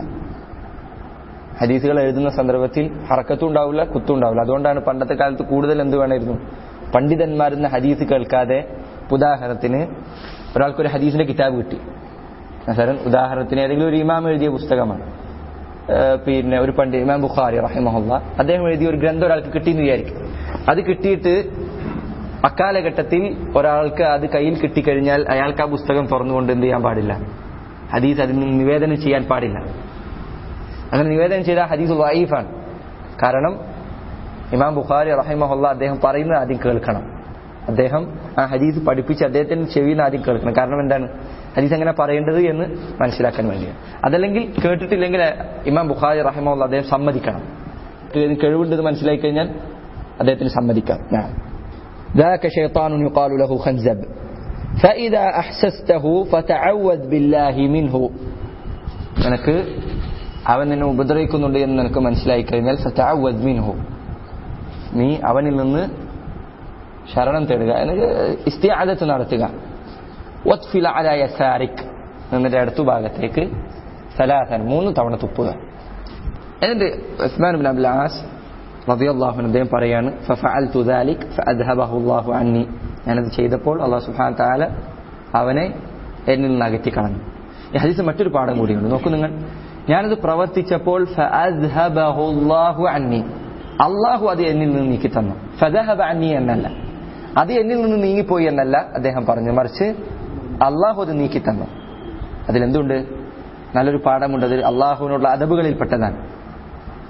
ഹദീസുകൾ എഴുതുന്ന സന്ദർഭത്തിൽ ഹറക്കത്തും ഉണ്ടാവില്ല കുത്തും ഉണ്ടാവില്ല അതുകൊണ്ടാണ് പണ്ടത്തെ കാലത്ത് കൂടുതൽ എന്ത് വേണമായിരുന്നു പണ്ഡിതന്മാരെന്ന ഹദീസ് കേൾക്കാതെ ഉദാഹരണത്തിന് ഒരാൾക്കൊരു ഹദീസിന്റെ കിതാബ് കിട്ടി സാറൻ ഉദാഹരണത്തിന് ഏതെങ്കിലും ഒരു ഇമാം എഴുതിയ പുസ്തകമാണ് ഏഹ് പിന്നെ ഒരു പണ്ഡിത ഇമാം ബുഖാരി റഹിമഹുല്ല അദ്ദേഹം എഴുതിയ ഒരു ഗ്രന്ഥം ഒരാൾക്ക് കിട്ടിയെന്ന് വിചാരിക്കും അത് കിട്ടിയിട്ട് അക്കാലഘട്ടത്തിൽ ഒരാൾക്ക് അത് കയ്യിൽ കിട്ടിക്കഴിഞ്ഞാൽ അയാൾക്ക് ആ പുസ്തകം തുറന്നുകൊണ്ട് എന്ത് ചെയ്യാൻ പാടില്ല ഹദീസ് അതിന് നിവേദനം ചെയ്യാൻ പാടില്ല അങ്ങനെ നിവേദനം ചെയ്ത ഹദീസ് വൈഫാണ് കാരണം ഇമാം ബുഖാരി റഹിമഹുല്ല അദ്ദേഹം പറയുന്നത് ആദ്യം കേൾക്കണം അദ്ദേഹം ആ ഹദീസ് പഠിപ്പിച്ച് അദ്ദേഹത്തിന് ചെവിയിൽ നിന്ന് ആദ്യം കേൾക്കണം കാരണം എന്താണ് ഹദീസ് എങ്ങനെ പറയേണ്ടത് എന്ന് മനസ്സിലാക്കാൻ വേണ്ടിയാണ് അതല്ലെങ്കിൽ കേട്ടിട്ടില്ലെങ്കിൽ ഇമാം ബുഖാരി റഹിമഹുല്ല അദ്ദേഹം സമ്മതിക്കണം ഇതിന് കഴിവുണ്ടെന്ന് മനസ്സിലാക്കി കഴിഞ്ഞാൽ അദ്ദേഹത്തിന് സമ്മതിക്കാം ഞാൻ ذاك شيطان يقال له خنزب فإذا أحسسته فتعوذ بالله منه നിനക്ക് അവൻ നിന്നെ ഉപദ്രവിക്കുന്നുണ്ട് എന്ന് നിനക്ക് മനസ്സിലായി കഴിഞ്ഞാൽ ഫതഅവദ് മിൻഹു നീ അവനിൽ നിന്ന് ശരണം തേടുക എന്നിട്ട് ഇസ്തിആദത്ത് നടത്തുക വത്ഫില അല യസാരിക് നിന്റെ അടുത്ത ഭാഗത്തേക്ക് സലാസൻ മൂന്ന് തവണ തുപ്പുക എന്നിട്ട് ഉസ്മാൻ ബിൻ അബ്ദുൽ ആസ് റളിയല്ലാഹു അൻഹു അദ്ദേഹം പറയാണ് ഫഫഅൽതു ദാലിക് ഫഅദ്ഹബഹു അല്ലാഹു അന്നി ഞാനത് ചെയ്തപ്പോൾ അല്ലാഹു സുബ്ഹാനഹു തആല അവനെ എന്നിൽ നിന്ന് അകറ്റി കളഞ്ഞു ഈ ഹദീസ് മറ്റൊരു പാഠം കൂടിയുണ്ട് നോക്കൂ നിങ്ങൾ ഞാനത് പ്രവർത്തിച്ചപ്പോൾ ഫഅദ്ഹബഹു അല്ലാഹു അന്നി അള്ളാഹു അത് എന്നിൽ നിന്ന് നീക്കി തന്നു ഫദഹബ അന്നി എന്നല്ല അത് എന്നിൽ നിന്ന് നീങ്ങിപ്പോയി എന്നല്ല അദ്ദേഹം പറഞ്ഞു മറിച്ച് അള്ളാഹു അത് നീക്കി തന്നു അതിലെന്തുണ്ട് നല്ലൊരു പാഠമുണ്ട് അത് അള്ളാഹുവിനുള്ള അദബുകളിൽപ്പെട്ടതാണ്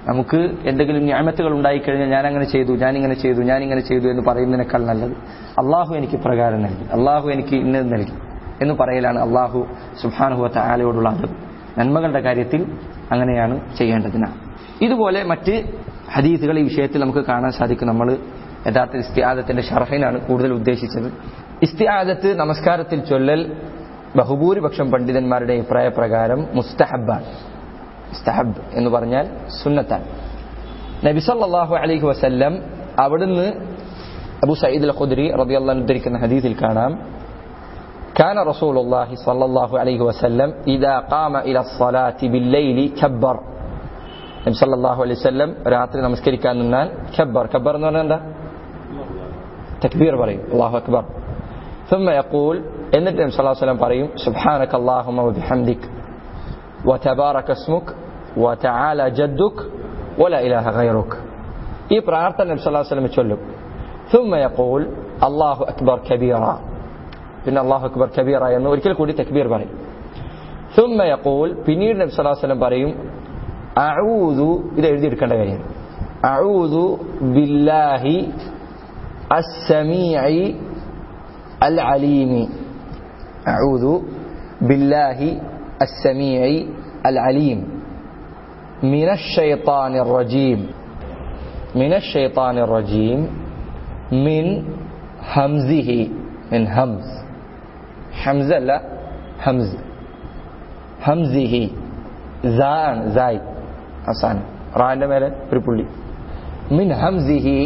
നമുക്ക് എന്തെങ്കിലും ഞാമത്തുകൾ ഉണ്ടായിക്കഴിഞ്ഞാൽ ഞാൻ അങ്ങനെ ചെയ്തു ഞാൻ ഇങ്ങനെ ചെയ്തു ഞാൻ ഇങ്ങനെ ചെയ്തു എന്ന് പറയുന്നതിനേക്കാൾ നല്ലത് അള്ളാഹു എനിക്ക് പ്രകാരം നൽകി അള്ളാഹു എനിക്ക് ഇന്നത് നൽകി എന്ന് പറയലാണ് അള്ളാഹു സുബാനുഹത്ത ആലയോടുള്ള അത് നന്മകളുടെ കാര്യത്തിൽ അങ്ങനെയാണ് ചെയ്യേണ്ടതിന് ഇതുപോലെ മറ്റ് ഹദീസുകൾ ഈ വിഷയത്തിൽ നമുക്ക് കാണാൻ സാധിക്കും നമ്മൾ യഥാർത്ഥ ഇസ്തിയാദത്തിന്റെ ഷർഹിനാണ് കൂടുതൽ ഉദ്ദേശിച്ചത് ഇസ്തിയാദത്ത് നമസ്കാരത്തിൽ ചൊല്ലൽ ബഹുഭൂരിപക്ഷം പണ്ഡിതന്മാരുടെ അഭിപ്രായ പ്രകാരം മുസ്തഹബാണ് മുസ്തഹബ് എന്ന് പറഞ്ഞാൽ സുന്നത്താണ് നബി സല്ലല്ലാഹു അലൈഹി വസല്ലം അവിടുന്ന് അബു സയ്യിദ് അൽ ഖുദ്രി റളിയല്ലാഹു അൻഹു ഉദ്ധരിക്കുന്ന ഹദീസിൽ കാണാം كان رسول الله صلى الله عليه وسلم إذا قام إلى الصلاة بالليل كبر നബി സല്ലല്ലാഹു അലൈഹി വസല്ലം രാത്രി നമസ്കരിക്കാൻ നിന്നാൽ ഖബ്ബർ ഖബ്ബർ എന്ന് പറഞ്ഞാൽ എന്താ തക്ബീർ പറയും അല്ലാഹു അക്ബർ ثم يقول എന്നിട്ട് നബി സല്ലല്ലാഹു അലൈഹി വസല്ലം പറയും സുബ്ഹാനക അല്ലാഹുമ്മ വബിഹംദിക് وتبارك اسمك وتعالى جدك ولا إله غيرك ഈ പ്രാർത്ഥന നബി സല്ലല്ലാഹു അലൈഹി വസല്ലം ചൊല്ലും ثم يقول الله أكبر كبيرا പിന്നെ അള്ളാഹു അക്ബർ കബീറ എന്ന് ഒരിക്കൽ കൂടി തക്ബീർ പറയും ثم يقول പിന്നീട് നബി സല്ലല്ലാഹു അലൈഹി വസല്ലം പറയും അഊദു ഇത് എഴുതിയെടുക്കേണ്ട കാര്യം അഊദു ബില്ലാഹി السميع العليم أعوذ بالله السميع العليم من الشيطان الرجيم من الشيطان الرجيم من همزه من همز حمزة لا همز همزه زان زاي അവസാനം റാന്റെ മേലെ ഒരു പുള്ളി മിൻ ഹംസിഹി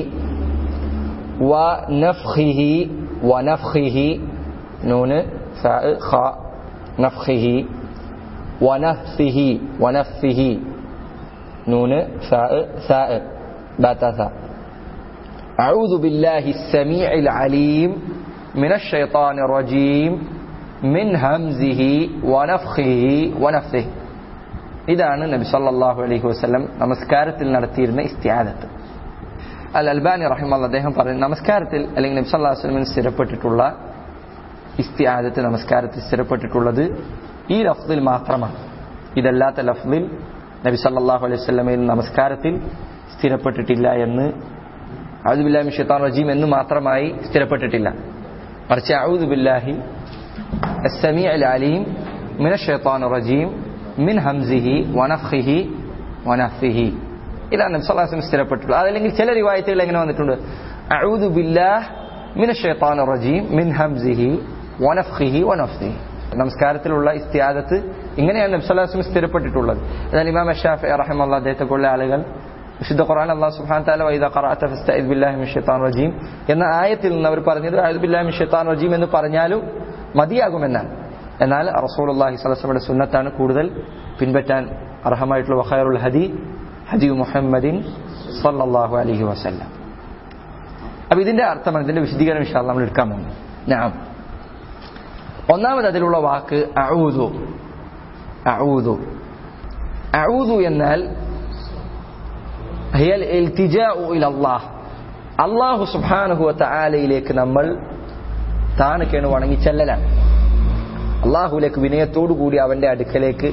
ونفخه ونفخه نون فاء خاء نفخه ونفثه ونفثه نون فاء ثاء باتا ثاء أعوذ بالله السميع العليم من الشيطان الرجيم من همزه ونفخه ونفثه ഇതാണ് നബി സല്ലല്ലാഹു അലൈഹി വസല്ലം നമസ്കാരത്തിൽ നടത്തിയിരുന്ന ഇസ്തിയാദത്ത് അൽ അൽബാനി റഹിമല്ല അദ്ദേഹം പറഞ്ഞു നമസ്കാരത്തിൽ അല്ലെങ്കിൽ നബി സല്ലല്ലാഹു അലൈഹി വസല്ലം സ്ഥിരപ്പെട്ടിട്ടുള്ള ഇസ്തിയാദത്ത് നമസ്കാരത്തിൽ സ്ഥിരപ്പെട്ടിട്ടുള്ളത് ഈ ലഫ്ദിൽ മാത്രമാണ് ഇതല്ലാത്ത ലഫ്ദിൽ നബി സല്ലല്ലാഹു അലൈഹി വസല്ലമയിൽ നമസ്കാരത്തിൽ സ്ഥിരപ്പെട്ടിട്ടില്ല എന്ന് അഊദു ബില്ലാഹി മിനശ് ശൈത്താനിർ റജീം എന്ന് മാത്രമായി സ്ഥിരപ്പെട്ടിട്ടില്ല മറിച്ച് അഊദു ബില്ലാഹി അസ്സമീഉൽ അലീം മിനശ് ശൈത്താനിർ റജീം മിൻ ഹംസിഹി വനഫ്ഹിഹി വനഫ്ഹിഹി ഇതാണ് നബി സല്ലല്ലാഹു അലൈഹി വസല്ലം സ്ഥിരപ്പെട്ടിട്ടുള്ളത് അതല്ലെങ്കിൽ ചില റിവായത്തുകൾ എങ്ങനെ വന്നിട്ടുണ്ട് അഊദു ബില്ലാഹ് മിനശ് ശൈത്താനിർ റജീം മിൻ ഹംസിഹി വനഫ്ഹിഹി വനഫ്ഹിഹി നമസ്കാരത്തിലുള്ള ഇസ്തിയാദത്ത് ഇങ്ങനെയാണ് നബി സല്ലല്ലാഹു അലൈഹി വസല്ലം സ്ഥിരപ്പെട്ടിട്ടുള്ളത് എന്നാൽ ഇമാം ഷാഫി റഹിമഹുല്ലാഹ് അദ്ദേഹത്തെ പോലുള്ള ആളുകൾ വിശുദ്ധ ഖുർആൻ അല്ലാഹു സുബ്ഹാനഹു തആല വൈദ ഖറഅത ഫസ്തഇദ് ബില്ലാഹി മിനശ് ശൈത്താനിർ റജീം എന്ന ആയത്തിൽ നിന്ന് അവർ പറഞ്ഞത് അഊദു ബില്ലാഹി മിനശ് ശൈത്താനിർ റജീം എന്ന് പറഞ്ഞാലും മതിയാകുമെന്നാണ് എന്നാൽ റസൂലുള്ളാഹി സ്വല്ലല്ലാഹു അലൈഹി വസല്ലമയുടെ സുന്നത്താണ് കൂടുതൽ പിൻപറ്റാൻ അർഹമായിട്ടുള്ള വഖൈറുൽ ഹദി ഹദി മുഹമ്മദിൻ സല്ലല്ലാഹു അലൈഹി വസല്ലം അപ്പൊ ഇതിന്റെ അർത്ഥമാണ് ഇതിന്റെ വിശദീകരണം ഇൻഷാ അല്ലാഹ് നമ്മൾ എടുക്കാൻ പോകുന്നു നഅം ഒന്നാമത് അതിലുള്ള വാക്ക് അഊദു അഊദു അഊദു എന്നാൽ ഹിയൽ ഇൽതിജാഉ ഇലല്ലാഹ് അല്ലാഹു സുബ്ഹാനഹു വ തആലയിലേക്ക് നമ്മൾ താണക്കേണ് വണങ്ങി ചെല്ലലാണ് അള്ളാഹുലേക്ക് വിനയത്തോടു കൂടി അവന്റെ അടുക്കലേക്ക്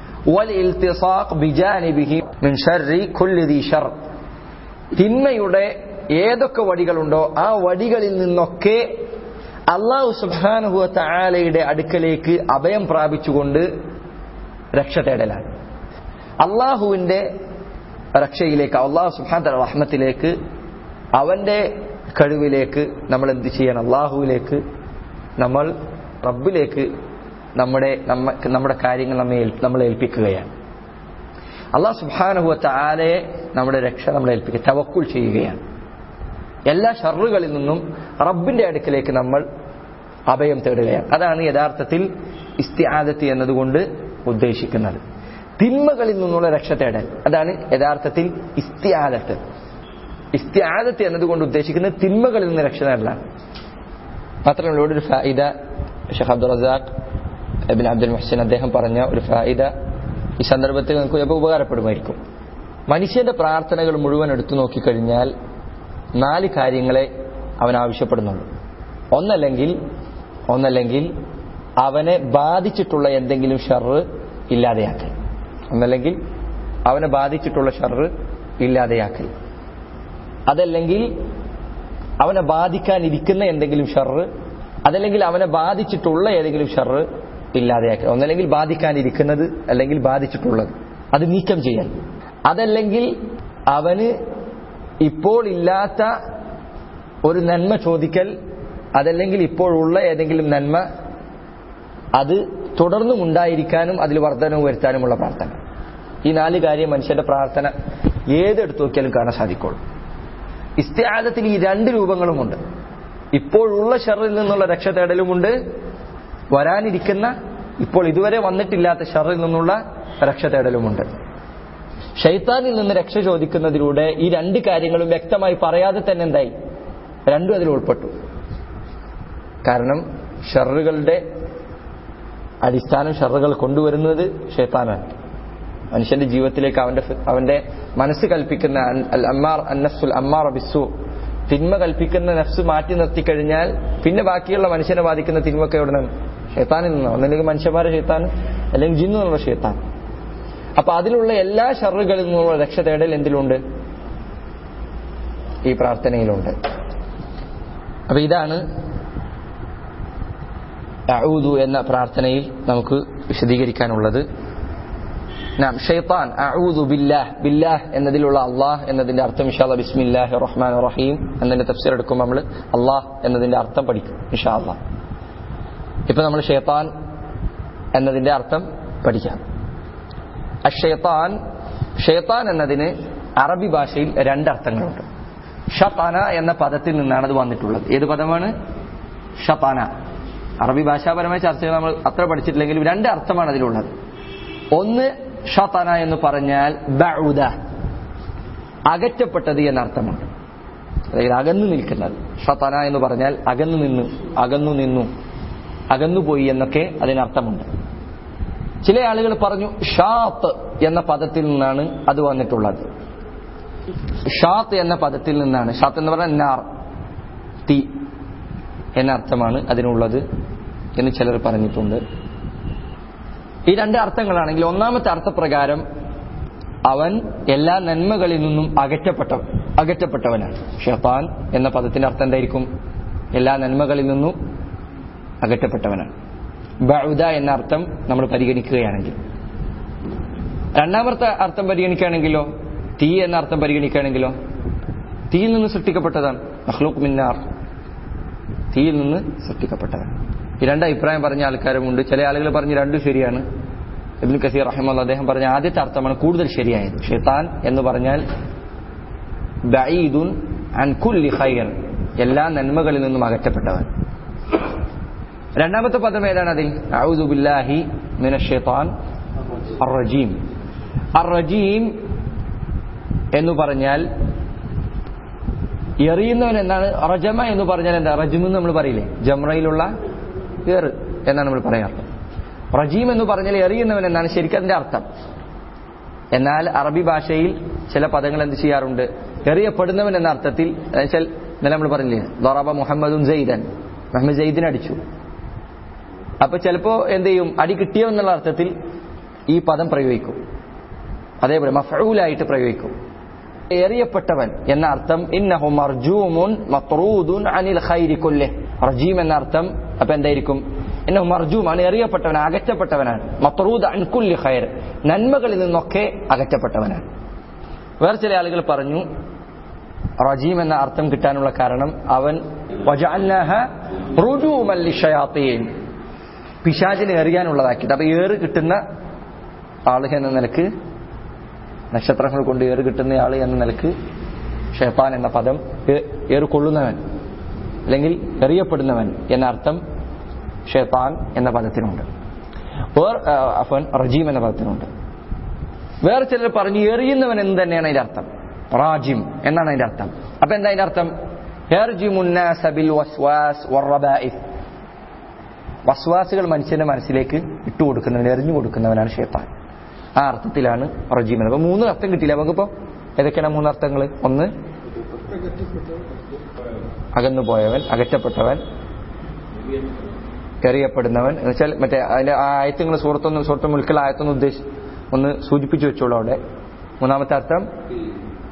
തിന്മയുടെ ഏതൊക്കെ വടികളുണ്ടോ ആ വടികളിൽ നിന്നൊക്കെ അള്ളാഹു സുബാനുഹുവ താലയുടെ അടുക്കലേക്ക് അഭയം പ്രാപിച്ചുകൊണ്ട് രക്ഷ തേടലാണ് അള്ളാഹുവിന്റെ രക്ഷയിലേക്ക് അള്ളാഹു സുബാൻ റഹ്മത്തിലേക്ക് അവന്റെ കഴിവിലേക്ക് നമ്മൾ എന്ത് ചെയ്യണം അള്ളാഹുവിലേക്ക് നമ്മൾ റബ്ബിലേക്ക് നമ്മുടെ നമ്മുടെ കാര്യങ്ങൾ നമ്മെ നമ്മളെ ഏൽപ്പിക്കുകയാണ് അള്ളാഹു സുബാനുഹുവത്ത ആലയെ നമ്മുടെ രക്ഷ നമ്മളെ ഏൽപ്പിക്കുക തവക്കുൽ ചെയ്യുകയാണ് എല്ലാ ഷറുകളിൽ നിന്നും റബ്ബിന്റെ അടുക്കിലേക്ക് നമ്മൾ അഭയം തേടുകയാണ് അതാണ് യഥാർത്ഥത്തിൽ ഇസ്തിആദത്ത് എന്നതുകൊണ്ട് ഉദ്ദേശിക്കുന്നത് തിന്മകളിൽ നിന്നുള്ള രക്ഷ തേടൽ അതാണ് യഥാർത്ഥത്തിൽ ഇസ്തിആദത്ത് ഇസ്തിആദത്ത് എന്നതുകൊണ്ട് ഉദ്ദേശിക്കുന്നത് തിന്മകളിൽ നിന്ന് രക്ഷ നേടലാണ് മാത്രമല്ല ഇവിടെ ഒരു ഫായിദ ഷെഖ് അബ്ദുൾ റസാഖ് എബിൻ അബ്ദുൽ മുഹസിൻ അദ്ദേഹം പറഞ്ഞ ഒരു ഫായിദ ഈ സന്ദർഭത്തിൽ നമുക്ക് ചിലപ്പോൾ ഉപകാരപ്പെടുമായിരിക്കും മനുഷ്യന്റെ പ്രാർത്ഥനകൾ മുഴുവൻ എടുത്തു നോക്കിക്കഴിഞ്ഞാൽ നാല് കാര്യങ്ങളെ അവൻ ആവശ്യപ്പെടുന്നുള്ളൂ ഒന്നല്ലെങ്കിൽ ഒന്നല്ലെങ്കിൽ അവനെ ബാധിച്ചിട്ടുള്ള എന്തെങ്കിലും ഷർറ് ഇല്ലാതെയാക്കൽ ഒന്നല്ലെങ്കിൽ അവനെ ബാധിച്ചിട്ടുള്ള ഷർറ് ഇല്ലാതെയാക്കൽ അതല്ലെങ്കിൽ അവനെ ബാധിക്കാനിരിക്കുന്ന എന്തെങ്കിലും ഷർറ് അതല്ലെങ്കിൽ അവനെ ബാധിച്ചിട്ടുള്ള ഏതെങ്കിലും ഷർറ് ഇല്ലാതെയാക്കൽ ഒന്നല്ലെങ്കിൽ ബാധിക്കാനിരിക്കുന്നത് അല്ലെങ്കിൽ ബാധിച്ചിട്ടുള്ളത് അത് നീക്കം ചെയ്യാൻ അതല്ലെങ്കിൽ അവന് ഇപ്പോൾ ഇല്ലാത്ത ഒരു നന്മ ചോദിക്കൽ അതല്ലെങ്കിൽ ഇപ്പോഴുള്ള ഏതെങ്കിലും നന്മ അത് തുടർന്നും ഉണ്ടായിരിക്കാനും അതിൽ വർധനവ് വരുത്താനുമുള്ള പ്രാർത്ഥന ഈ നാല് കാര്യം മനുഷ്യന്റെ പ്രാർത്ഥന ഏതെടുത്തു നോക്കിയാലും കാണാൻ സാധിക്കുള്ളൂ ഇസ്തിയാദത്തിൽ ഈ രണ്ട് രൂപങ്ങളുമുണ്ട് ഇപ്പോഴുള്ള ഷറിൽ നിന്നുള്ള രക്ഷ തേടലുമുണ്ട് വരാനിരിക്കുന്ന ഇപ്പോൾ ഇതുവരെ വന്നിട്ടില്ലാത്ത ഷറിൽ നിന്നുള്ള രക്ഷ തേടലുമുണ്ട് ഷൈത്താനിൽ നിന്ന് രക്ഷ ചോദിക്കുന്നതിലൂടെ ഈ രണ്ട് കാര്യങ്ങളും വ്യക്തമായി പറയാതെ തന്നെ എന്തായി രണ്ടും അതിൽ ഉൾപ്പെട്ടു കാരണം ഷറുകളുടെ അടിസ്ഥാനം ഷറുകൾ കൊണ്ടുവരുന്നത് ഷെയ്ത്താനാണ് മനുഷ്യന്റെ ജീവിതത്തിലേക്ക് അവന്റെ അവന്റെ മനസ്സ് കൽപ്പിക്കുന്ന അൽ അമ്മാർ അന്നഫുൽ അമ്മാർ ബിസ്സു തിന്മ കൽപ്പിക്കുന്ന നഫ്സ് മാറ്റി നിർത്തിക്കഴിഞ്ഞാൽ പിന്നെ ബാക്കിയുള്ള മനുഷ്യനെ ബാധിക്കുന്ന തിന്മൊക്കെ എവിടെ നിന്നാണ് ഷെയ്ത്താനിൽ നിന്നാണ് ഒന്നല്ലെങ്കിൽ മനുഷ്യന്മാരെ ഷെയ്ത്താൻ അല്ലെങ്കിൽ ജിന്നു എന്നുള്ള ഷെയ്ത്താൻ അപ്പൊ അതിലുള്ള എല്ലാ ഷറുകളിൽ നിന്നുള്ള രക്ഷ തേടൽ എന്തിലുണ്ട് ഈ പ്രാർത്ഥനയിലുണ്ട് അപ്പൊ ഇതാണ് അഊദു എന്ന പ്രാർത്ഥനയിൽ നമുക്ക് വിശദീകരിക്കാനുള്ളത് നാം ഷെയ്ത്താൻ അഊദു ബില്ലാഹ് ബില്ലാഹ് എന്നതിലുള്ള അള്ളാഹ് എന്നതിന്റെ അർത്ഥം ഇൻഷാല്ല ബിസ്മില്ലാഹി റഹ്മാൻ റഹീം എന്നതിന്റെ തഫ്സീർ എടുക്കുമ്പോൾ നമ്മൾ അള്ളാഹ് എന്നതിന്റെ അർത്ഥം പഠിക്കും ഇൻഷാ അള്ളാഹ് ഇപ്പൊ നമ്മൾ ഷെയ്ത്താൻ എന്നതിന്റെ അർത്ഥം പഠിക്കാം അഷെയ്ത്താൻ ഷെയ്ത്താൻ എന്നതിന് അറബി ഭാഷയിൽ രണ്ടർത്ഥങ്ങളുണ്ട് ഷത്താന എന്ന പദത്തിൽ നിന്നാണ് അത് വന്നിട്ടുള്ളത് ഏത് പദമാണ് ഷത്താന അറബി ഭാഷാപരമായി ചർച്ച ചെയ്ത് നമ്മൾ അത്ര പഠിച്ചിട്ടില്ലെങ്കിലും രണ്ട് അർത്ഥമാണ് അതിലുള്ളത് ഒന്ന് ഷത്താന എന്ന് പറഞ്ഞാൽ ബഉദ അകറ്റപ്പെട്ടത് എന്ന അർത്ഥമുണ്ട് അതായത് അകന്നു നിൽക്കുന്നത് ഷത്താന എന്ന് പറഞ്ഞാൽ അകന്നു നിന്നു അകന്നു നിന്നു അകന്നുപോയി എന്നൊക്കെ അതിനർത്ഥമുണ്ട് ചില ആളുകൾ പറഞ്ഞു ഷാത്ത് എന്ന പദത്തിൽ നിന്നാണ് അത് വന്നിട്ടുള്ളത് ഷാത്ത് എന്ന പദത്തിൽ നിന്നാണ് ഷാത്ത് എന്ന് പറഞ്ഞാൽ നാർ തീ എന്ന അർത്ഥമാണ് അതിനുള്ളത് എന്ന് ചിലർ പറഞ്ഞിട്ടുണ്ട് ഈ രണ്ട് അർത്ഥങ്ങളാണെങ്കിൽ ഒന്നാമത്തെ അർത്ഥപ്രകാരം അവൻ എല്ലാ നന്മകളിൽ നിന്നും അകറ്റപ്പെട്ട അകറ്റപ്പെട്ടവനാണ് ഷെഫാൻ എന്ന പദത്തിന്റെ അർത്ഥം എന്തായിരിക്കും എല്ലാ നന്മകളിൽ നിന്നും അകറ്റപ്പെട്ടവനാണ് ബഉദ എന്ന അർത്ഥം നമ്മൾ പരിഗണിക്കുകയാണെങ്കിൽ രണ്ടാമത്തെ അർത്ഥം പരിഗണിക്കുകയാണെങ്കിലോ തീ എന്ന അർത്ഥം പരിഗണിക്കുകയാണെങ്കിലോ തീയിൽ നിന്ന് സൃഷ്ടിക്കപ്പെട്ടതാണ് മഹ്ലൂഖ് മിന്നാർ തീയിൽ നിന്ന് സൃഷ്ടിക്കപ്പെട്ടതാണ് ഈ രണ്ട് അഭിപ്രായം പറഞ്ഞ ആൾക്കാരുമുണ്ട് ചില ആളുകൾ പറഞ്ഞ് രണ്ടും ശരിയാണ് ഇബ്നു കസീർ റഹിമല്ല അദ്ദേഹം പറഞ്ഞ ആദ്യത്തെ അർത്ഥമാണ് കൂടുതൽ ശരിയായത് ഷെയ്ത്താൻ എന്ന് പറഞ്ഞാൽ ബഈദുൻ അൻ കുല്ലി ഖൈർ എല്ലാ നന്മകളിൽ നിന്നും അകറ്റപ്പെട്ടവൻ രണ്ടാമത്തെ പദം ഏതാണ് അതിൽ അഊദു ബില്ലാഹി മിനശ് ഷൈത്താൻ അർറജീം അർറജീം എന്ന് പറഞ്ഞാൽ എറിയുന്നവൻ എന്നാണ് റജമ എന്ന് പറഞ്ഞാൽ എന്താ റജിം എന്ന് നമ്മൾ പറയില്ലേ ജമ്രയിലുള്ള ഏറ് എന്നാണ് നമ്മൾ പറയാറ് റജീം എന്ന് പറഞ്ഞാൽ എറിയുന്നവൻ എന്നാണ് ശരിക്കും അതിന്റെ അർത്ഥം എന്നാൽ അറബി ഭാഷയിൽ ചില പദങ്ങൾ എന്ത് ചെയ്യാറുണ്ട് എറിയപ്പെടുന്നവൻ എന്ന അർത്ഥത്തിൽ എന്നുവെച്ചാൽ ഇന്നലെ നമ്മൾ പറഞ്ഞില്ലേ ദൊറബ മുഹമ്മദുൻ ജയ്ദൻ മുഹമ്മദ് ജയ്ദിനെ അടിച്ചു അപ്പൊ ചിലപ്പോ എന്ത് ചെയ്യും അടി കിട്ടിയോ എന്നുള്ള അർത്ഥത്തിൽ ഈ പദം പ്രയോഗിക്കും അതേപോലെ മഫൂലായിട്ട് പ്രയോഗിക്കും എറിയപ്പെട്ടവൻ എന്ന അർത്ഥം ഇന്നഹു മർജൂമുൻ മത്രൂദുൻ അനിൽ ഖൈരി കൊല്ലെ റജീം എന്ന അർത്ഥം അപ്പൊ എന്തായിരിക്കും ഇന്നഹു മർജൂമാണ് എറിയപ്പെട്ടവൻ അകറ്റപ്പെട്ടവനാണ് മത്രൂദ് അൻ കുല്ലി ഖൈർ നന്മകളിൽ നിന്നൊക്കെ അകറ്റപ്പെട്ടവനാണ് വേറെ ചില ആളുകൾ പറഞ്ഞു റജീം എന്ന അർത്ഥം കിട്ടാനുള്ള കാരണം അവൻ വജഅൽനാഹ റുജൂമൻ ലിശയാത്തീൻ പിശാചിനെ എറിയാനുള്ളതാക്കിയിട്ട് അപ്പൊ ഏറ് കിട്ടുന്ന ആള് എന്ന നിലക്ക് നക്ഷത്രങ്ങൾ കൊണ്ട് ഏറ് കിട്ടുന്ന ആള് എന്ന നിലക്ക് ഷെയ്ത്താൻ എന്ന പദം ഏ- ഏറ് കൊള്ളുന്നവൻ അല്ലെങ്കിൽ എറിയപ്പെടുന്നവൻ എന്ന അർത്ഥം ഷെയ്ത്താൻ എന്ന പദത്തിനുണ്ട് വേർ അഫൻ റജീം എന്ന പദത്തിനുണ്ട് വേറെ ചിലർ പറഞ്ഞു എറിയുന്നവൻ എന്ന് തന്നെയാണ് അതിന്റെ അർത്ഥം റാജിം എന്നാണ് അതിന്റെ അർത്ഥം അപ്പൊ എന്താ അതിന്റെ അർത്ഥം യർജിമുന്നാസ ബിൽ വസ്വാസ് വറബായിസ് വസ്വാസുകൾ മനുഷ്യന്റെ മനസ്സിലേക്ക് ഇട്ടു കൊടുക്കുന്നവൻ എറിഞ്ഞു കൊടുക്കുന്നവനാണ് ഷേത്താൻ ആ അർത്ഥത്തിലാണ് റജീം എന്നത് അപ്പൊ മൂന്ന് അർത്ഥം കിട്ടിയില്ല നമുക്കിപ്പോ ഏതൊക്കെയാണ് മൂന്ന് അർത്ഥങ്ങൾ ഒന്ന് അകന്നുപോയവൻ അകറ്റപ്പെട്ടവൻ എറിയപ്പെടുന്നവൻ എന്ന് വെച്ചാൽ മറ്റേ അതിന്റെ ആ ആയത്തുങ്ങൾ സുഹൃത്തൊന്ന് സുഹൃത്ത് മുൽക്കൽ ആയത്തൊന്ന് ഉദ്ദേശിച്ച് ഒന്ന് സൂചിപ്പിച്ചു വെച്ചോളൂ അവിടെ മൂന്നാമത്തെ അർത്ഥം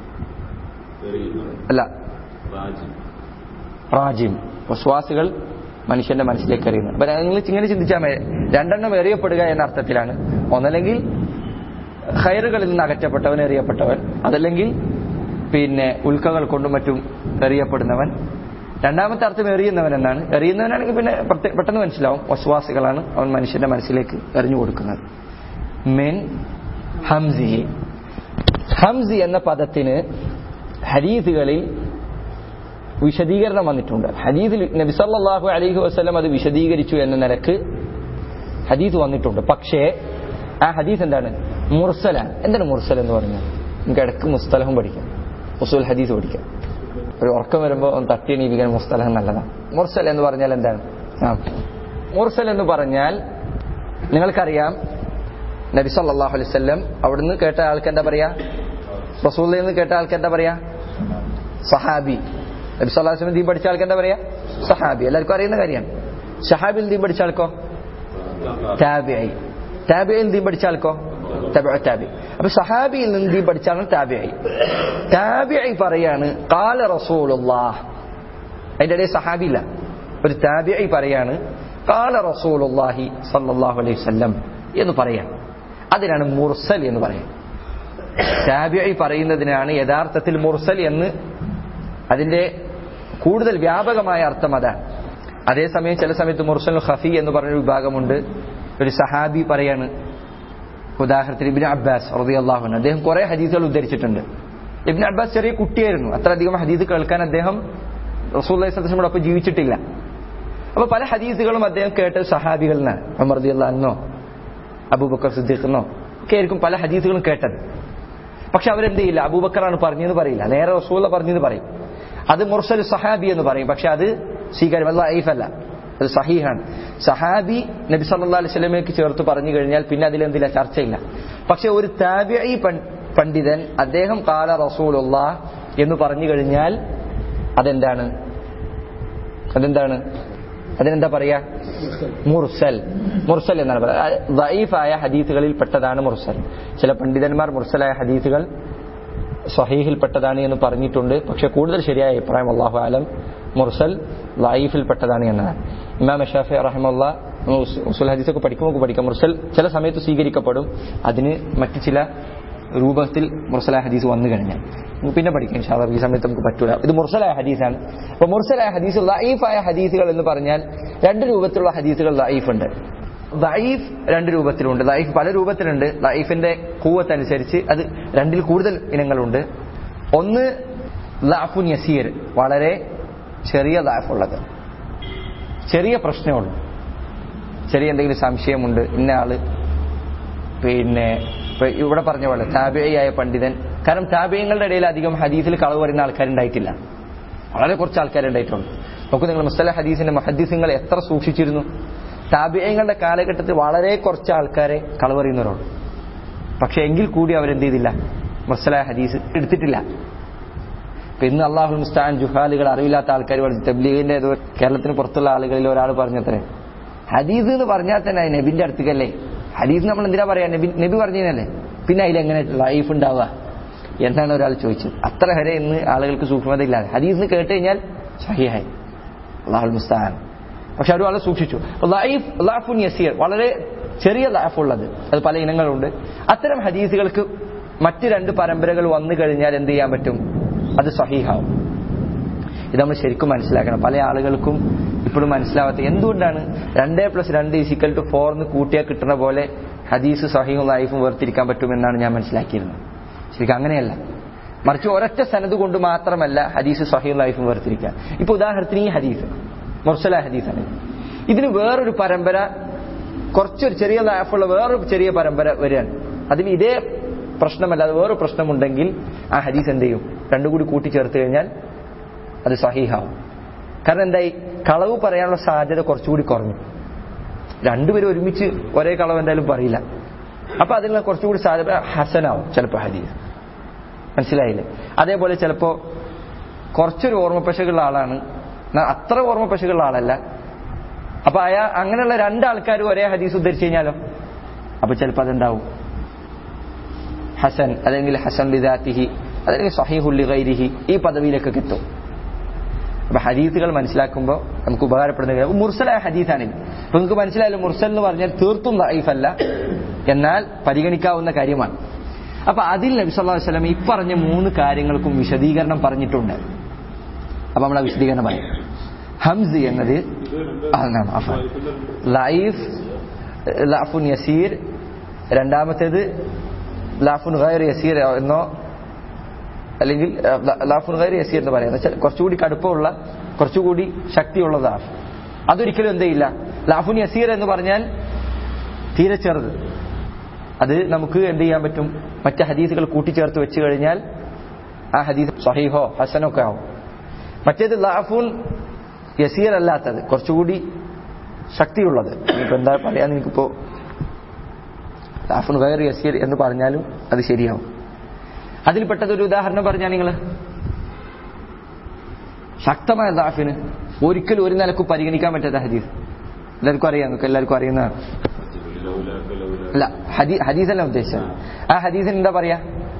എറിയുന്നത് അല്ല റാജി റാജിം വസ്വാസികൾ മനുഷ്യന്റെ മനസ്സിലേക്ക് എറിയുന്നത് അപ്പൊ നിങ്ങൾ ഇങ്ങനെ ചിന്തിച്ചാൽ മതി രണ്ടെണ്ണം എറിയപ്പെടുക എന്ന അർത്ഥത്തിലാണ് ഒന്നല്ലെങ്കിൽ ഹൈറുകളിൽ നിന്ന് അകറ്റപ്പെട്ടവൻ എറിയപ്പെട്ടവൻ അതല്ലെങ്കിൽ പിന്നെ ഉൽക്കകൾ കൊണ്ടും മറ്റും എറിയപ്പെടുന്നവൻ രണ്ടാമത്തെ അർത്ഥം എറിയുന്നവൻ എന്നാണ് എറിയുന്നവനാണെങ്കിൽ പിന്നെ പ്രത്യേക- പെട്ടെന്ന് മനസ്സിലാവും വസ്വാസികളാണ് അവൻ മനുഷ്യന്റെ മനസ്സിലേക്ക് എറിഞ്ഞു കൊടുക്കുന്നത് മെൻ ഹംസി ഹംസി എന്ന പദത്തിന് ഹരീതുകളിൽ വിശദീകരണം വന്നിട്ടുണ്ട് ഹദീസിൽ നബി സല്ലല്ലാഹു അലൈഹി വസല്ലം അത് വിശദീകരിച്ചു എന്ന നിലക്ക് ഹദീസ് വന്നിട്ടുണ്ട് പക്ഷേ ആ ഹദീസ് എന്താണ് മുർസലാണ് എന്താണ് മുർസൽ എന്ന് പറഞ്ഞാൽ നമുക്ക് ഇടയ്ക്ക് മുസ്തലഹം പഠിക്കാം ഉസൂൽ ഹദീസ് പഠിക്കാം ഒരു ഉറക്കം വരുമ്പോൾ ഒന്ന് തട്ടി എണീപ്പിക്കാൻ മുസ്തലഹം നല്ലതാണ് മുർസൽ എന്ന് പറഞ്ഞാൽ എന്താണ് ആ മുർസൽ എന്ന് പറഞ്ഞാൽ നിങ്ങൾക്കറിയാം നബി സല്ലല്ലാഹു അലൈഹി വസല്ലം അവിടുന്ന് കേട്ട ആൾക്ക് എന്താ പറയാ റസൂലിൽ നിന്ന് കേട്ട ആൾക്ക് എന്താ പറയാ സഹാബി നബി സല്ലല്ലാഹു അലൈഹി വസല്ലം ദീൻ പഠിച്ച ആൾക്ക് എന്താ പറയാ സഹാബി എല്ലാവർക്കും അറിയുന്ന കാര്യമാണ് സഹാബിൽ ദീൻ പഠിച്ച ആൾക്കോ താബിഐ താബിയിൽ ദീൻ പഠിച്ച ആൾക്കോ തബിഉ താബി അപ്പൊ സഹാബിയിൽ നിന്ന് ദീൻ പഠിച്ച ആൾ താബിഐ താബിഐ പറയാണ് കാല റസൂലുള്ളാഹ് അതിന്റെ ഇടയിൽ സഹാബി ഇല്ല ഒരു താബിഐ പറയാണ് കാല റസൂലുള്ളാഹി സല്ലല്ലാഹു അലൈഹി വസല്ലം എന്ന് പറയാം അതിനാണ് മുർസൽ എന്ന് പറയാം താബിഐ പറയുന്നതിനാണ് യഥാർത്ഥത്തിൽ മുർസൽ എന്ന് അതിന്റെ കൂടുതൽ വ്യാപകമായ അർത്ഥം അതാണ് അതേസമയം ചില സമയത്ത് മുർസൽ ഖഫി എന്ന് പറഞ്ഞൊരു വിഭാഗമുണ്ട് ഒരു സഹാബി പറയാണ് ഉദാഹരണത്തിന് ഇബിൻ അബ്ബാസ് റളിയല്ലാഹു അൻഹു അദ്ദേഹം കുറെ ഹദീസുകൾ ഉദ്ധരിച്ചിട്ടുണ്ട് ഇബിൻ അബ്ബാസ് ചെറിയ കുട്ടിയായിരുന്നു അത്രയധികം ഹദീസ് കേൾക്കാൻ അദ്ദേഹം റസൂല്ലി സദസ്സിനോടൊപ്പം ജീവിച്ചിട്ടില്ല അപ്പൊ പല ഹദീസുകളും അദ്ദേഹം കേട്ടത് സഹാബികളിൽ നിന്നാണ് ഉമർ റളിയല്ലാഹു അബൂബക്കർ സിദ്ദീഖെന്നോ ഒക്കെ ആയിരിക്കും പല ഹദീസുകളും കേട്ടത് പക്ഷെ അവരെന്ത് ചെയ്യില്ല അബൂബക്കറാണ് പറഞ്ഞെന്ന് പറയില്ല നേരെ റസൂല പറഞ്ഞെന്ന് പറയും അത് മുർസൽ സഹാബി എന്ന് പറയും പക്ഷെ അത് സ്വീകാര്യം അത് ലൈഫല്ല അത് സഹീഹാണ് സഹാബി നബി സല്ലാ അലൈഹി സ്വലമേക്ക് ചേർത്ത് പറഞ്ഞു കഴിഞ്ഞാൽ പിന്നെ അതിലെന്തില്ല ചർച്ചയില്ല പക്ഷെ ഒരു താബിഈ പൺ- പണ്ഡിതൻ അദ്ദേഹം കാല റസൂലുള്ള എന്ന് പറഞ്ഞു കഴിഞ്ഞാൽ അതെന്താണ് അതെന്താണ് അതിനെന്താ പറയാ മുർസൽ മുർസൽ എന്നാണ് പറയുക ദൈഫായ ഹദീസുകളിൽ പെട്ടതാണ് മുർസൽ ചില പണ്ഡിതന്മാർ മുർസലായ ഹദീസുകൾ സ്വഹീഹിൽ പെട്ടതാണ് എന്ന് പറഞ്ഞിട്ടുണ്ട് പക്ഷെ കൂടുതൽ ശരിയായ അഭിപ്രായം അള്ളാഹു ആലം മുർസൽ ലൈഫിൽ പെട്ടതാണ് എന്നാണ് ഇമാം ഷാഫി റഹമുള്ള ഉസുൽ ഹദീസൊക്കെ പഠിക്കുമ്പോൾ നമുക്ക് പഠിക്കാം മുർസൽ ചില സമയത്ത് സ്വീകരിക്കപ്പെടും അതിന് മറ്റു ചില രൂപത്തിൽ മുർസലായ ഹദീസ് വന്നു കഴിഞ്ഞാൽ നമുക്ക് പിന്നെ പഠിക്കാം ഇൻഷാല്ലാ ഈ സമയത്ത് നമുക്ക് പറ്റൂല ഇത് മുർസലായ ഹദീസാണ് അപ്പൊ മുർസലായ ഹദീസ് ലൈഫായ ഹദീസുകൾ എന്ന് പറഞ്ഞാൽ രണ്ട് രൂപത്തിലുള്ള ഹദീസുകൾ ലൈഫ് ഉണ്ട് ലൈഫ് രണ്ട് രൂപത്തിലുണ്ട് ലൈഫ് പല രൂപത്തിലുണ്ട് ലൈഫിന്റെ കൂവത്ത് അനുസരിച്ച് അത് രണ്ടിൽ കൂടുതൽ ഇനങ്ങളുണ്ട് ഒന്ന് ലാഫുൻ യസീർ വളരെ ചെറിയ ലാഫുള്ളത് ചെറിയ പ്രശ്നമുള്ളൂ ചെറിയ എന്തെങ്കിലും സംശയമുണ്ട് ഇന്ന ആള് പിന്നെ ഇപ്പൊ ഇവിടെ പറഞ്ഞ പോലെ താബിയായ പണ്ഡിതൻ കാരണം താബിയങ്ങളുടെ ഇടയിൽ അധികം ഹദീസിൽ കളവ് വരുന്ന ആൾക്കാരുണ്ടായിട്ടില്ല വളരെ കുറച്ച് ആൾക്കാരുണ്ടായിട്ടുണ്ട് നോക്കൂ നിങ്ങൾ മുസ്തല ഹദീസിന്റെ മഹദീസുകൾ എത്ര സൂക്ഷിച്ചിരുന്നു താബിയങ്ങളുടെ കാലഘട്ടത്തിൽ വളരെ കുറച്ച് ആൾക്കാരെ കളവ് പറയുന്നവരുണ്ട് പക്ഷെ എങ്കിൽ കൂടി അവരെന്ത് ചെയ്തില്ല മുസ്തല ഹദീസ് എടുത്തിട്ടില്ല ഇപ്പൊ ഇന്ന് അള്ളാഹു മുസ്താൻ ജുഹാലുകൾ അറിവില്ലാത്ത ആൾക്കാർ പറഞ്ഞു തബ്ലീഗിന്റെ ഏതോ കേരളത്തിന് പുറത്തുള്ള ആളുകളിൽ ഒരാൾ പറഞ്ഞത്രേ ഹദീസ് എന്ന് പറഞ്ഞാൽ തന്നെ അത് നബിന്റെ അടുത്തേക്കല്ലേ ഹദീസ് നമ്മൾ എന്തിനാ പറയാ നബി നബി പറഞ്ഞതല്ലേ പിന്നെ അതിലെങ്ങനെ ലൈഫ് ഉണ്ടാവുക എന്നാണ് ഒരാൾ ചോദിച്ചത് അത്ര വരെ ഇന്ന് ആളുകൾക്ക് സൂക്ഷ്മത ഇല്ലാതെ ഹദീസ് കേട്ട് കഴിഞ്ഞാൽ സഹിയായി അള്ളാഹുൽ മുസ്താൻ പക്ഷെ അവർ വളരെ സൂക്ഷിച്ചു ലൈഫ് ലാഫുൻ യസീർ വളരെ ചെറിയ ലാഫ് ഉള്ളത് അത് പല ഇനങ്ങളുണ്ട് അത്തരം ഹദീസുകൾക്ക് മറ്റ് രണ്ട് പരമ്പരകൾ വന്നു കഴിഞ്ഞാൽ എന്ത് ചെയ്യാൻ പറ്റും അത് സഹീഹാവും ഇത് നമ്മൾ ശരിക്കും മനസ്സിലാക്കണം പല ആളുകൾക്കും ഇപ്പോഴും മനസ്സിലാവാത്ത എന്തുകൊണ്ടാണ് രണ്ടേ പ്ലസ് രണ്ട് ഈസിക്കൽ ടു ഫോർ എന്ന് കൂട്ടിയാൽ കിട്ടുന്ന പോലെ ഹദീസ് സഹീവും ലൈഫും വേർതിരിക്കാൻ പറ്റുമെന്നാണ് ഞാൻ മനസ്സിലാക്കിയിരുന്നത് ശരിക്കും അങ്ങനെയല്ല മറിച്ച് ഒരൊറ്റ സനത് കൊണ്ട് മാത്രമല്ല ഹദീസ് സഹീം ലൈഫും വേർതിരിക്കുക ഇപ്പൊ ഉദാഹരണത്തിന് ഈ ഹദീസ് മുർസല ഹദീസാണ് ഇതിന് വേറൊരു പരമ്പര കുറച്ചൊരു ചെറിയ ലൈഫുള്ള വേറൊരു ചെറിയ പരമ്പര വരികയാണ് അതിൽ ഇതേ പ്രശ്നമല്ലാതെ വേറൊരു പ്രശ്നമുണ്ടെങ്കിൽ ആ ഹദീസ് എന്ത് ചെയ്യും രണ്ടും കൂടി കൂട്ടിച്ചേർത്ത് കഴിഞ്ഞാൽ അത് സഹീഹാവും കാരണം എന്തായി കളവ് പറയാനുള്ള സാധ്യത കുറച്ചുകൂടി കുറഞ്ഞു രണ്ടുപേരും ഒരുമിച്ച് ഒരേ കളവ് എന്തായാലും പറയില്ല അപ്പൊ അതിൽ കുറച്ചുകൂടി സാധ്യത ഹസനാവും ചിലപ്പോൾ ഹദീസ് മനസ്സിലായില്ലേ അതേപോലെ ചിലപ്പോ കുറച്ചൊരു ഓർമ്മപ്പശകുള്ള ആളാണ് എന്നാ അത്ര ഓർമ്മപ്പശകുള്ള ആളല്ല അപ്പൊ അയാൾ അങ്ങനെയുള്ള രണ്ടാൾക്കാരും ഒരേ ഹദീസ് ഉദ്ധരിച്ചു കഴിഞ്ഞാലോ അപ്പൊ ചിലപ്പോൾ അതുണ്ടാവും ഹസൻ അല്ലെങ്കിൽ ഹസൻ ലിദാത്തിഹി അതല്ലെങ്കിൽ സഹീഹുല്ലി ഗൈരിഹി ഈ പദവിയിലേക്കൊക്കെ എത്തും അപ്പൊ ഹദീസുകൾ മനസ്സിലാക്കുമ്പോൾ നമുക്ക് ഉപകാരപ്പെടുന്ന കാര്യം മുർസലായ ഹദീസാണിത് അപ്പൊ നിങ്ങൾക്ക് മനസ്സിലായല്ലോ മുർസൽ എന്ന് പറഞ്ഞാൽ തീർത്തും ദൈഫല്ല എന്നാൽ പരിഗണിക്കാവുന്ന കാര്യമാണ് അപ്പൊ അതിൽ നബി സല്ലല്ലാഹു അലൈഹി വസല്ലം ഈ പറഞ്ഞ മൂന്ന് കാര്യങ്ങൾക്കും വിശദീകരണം പറഞ്ഞിട്ടുണ്ട് അപ്പൊ നമ്മളെ വിശദീകരണം പറയും ഹംസ് എന്നത് അതാണ് അഫ്വാൻ. ലൈഫ് ലാഫുൻ യസീർ രണ്ടാമത്തേത് ലാഫുൻ ഗൈർ യസീർ എന്നോ അല്ലെങ്കിൽ അഹ്, ല- ലാഫുൻ ഗൈർ യസീർ എന്ന് പറയാം എന്ന് വെച്ചാൽ കുറച്ചുകൂടി കടുപ്പമുള്ള കുറച്ചുകൂടി ശക്തിയുള്ളതാണ് അതൊരിക്കലും എന്ത് ചെയ്യില്ല ലാഫുൻ യസീർ എന്ന് പറഞ്ഞാൽ തീരെ ചെറുത് അത് നമുക്ക് എന്ത് ചെയ്യാൻ പറ്റും മറ്റ് ഹദീസുകൾ കൂട്ടിച്ചേർത്ത് വെച്ച് കഴിഞ്ഞാൽ ആ ഹദീസ് സഹീഹോ ഹസനോ ഒക്കെ ആവും മറ്റേത് ലാഫുൻ യസീർ അല്ലാത്തത് കുറച്ചുകൂടി ശക്തിയുള്ളത് ഇനിയിപ്പോ എന്താ പറയാന്ന് എനിക്കിപ്പോ ലാഫുൻ ഗൈർ യസീർ എന്ന് പറഞ്ഞാലും അത് ശരിയാവും അതിൽപ്പെട്ടത് ഒരു ഉദാഹരണം പറഞ്ഞാൽ നിങ്ങൾ ശക്തമായ ദാഫിന് ഒരിക്കലും ഒരു നിലക്കും പരിഗണിക്കാൻ പറ്റാത്ത ഹദീസ് എല്ലാവർക്കും അറിയാം നിങ്ങൾക്ക് എല്ലാവർക്കും അറിയുന്നതാണ് അല്ല ഹദീ- ഹദീസല്ല ഉദ്ദേശിച്ചത് ആ ഹദീസിന് എന്താ പറയാ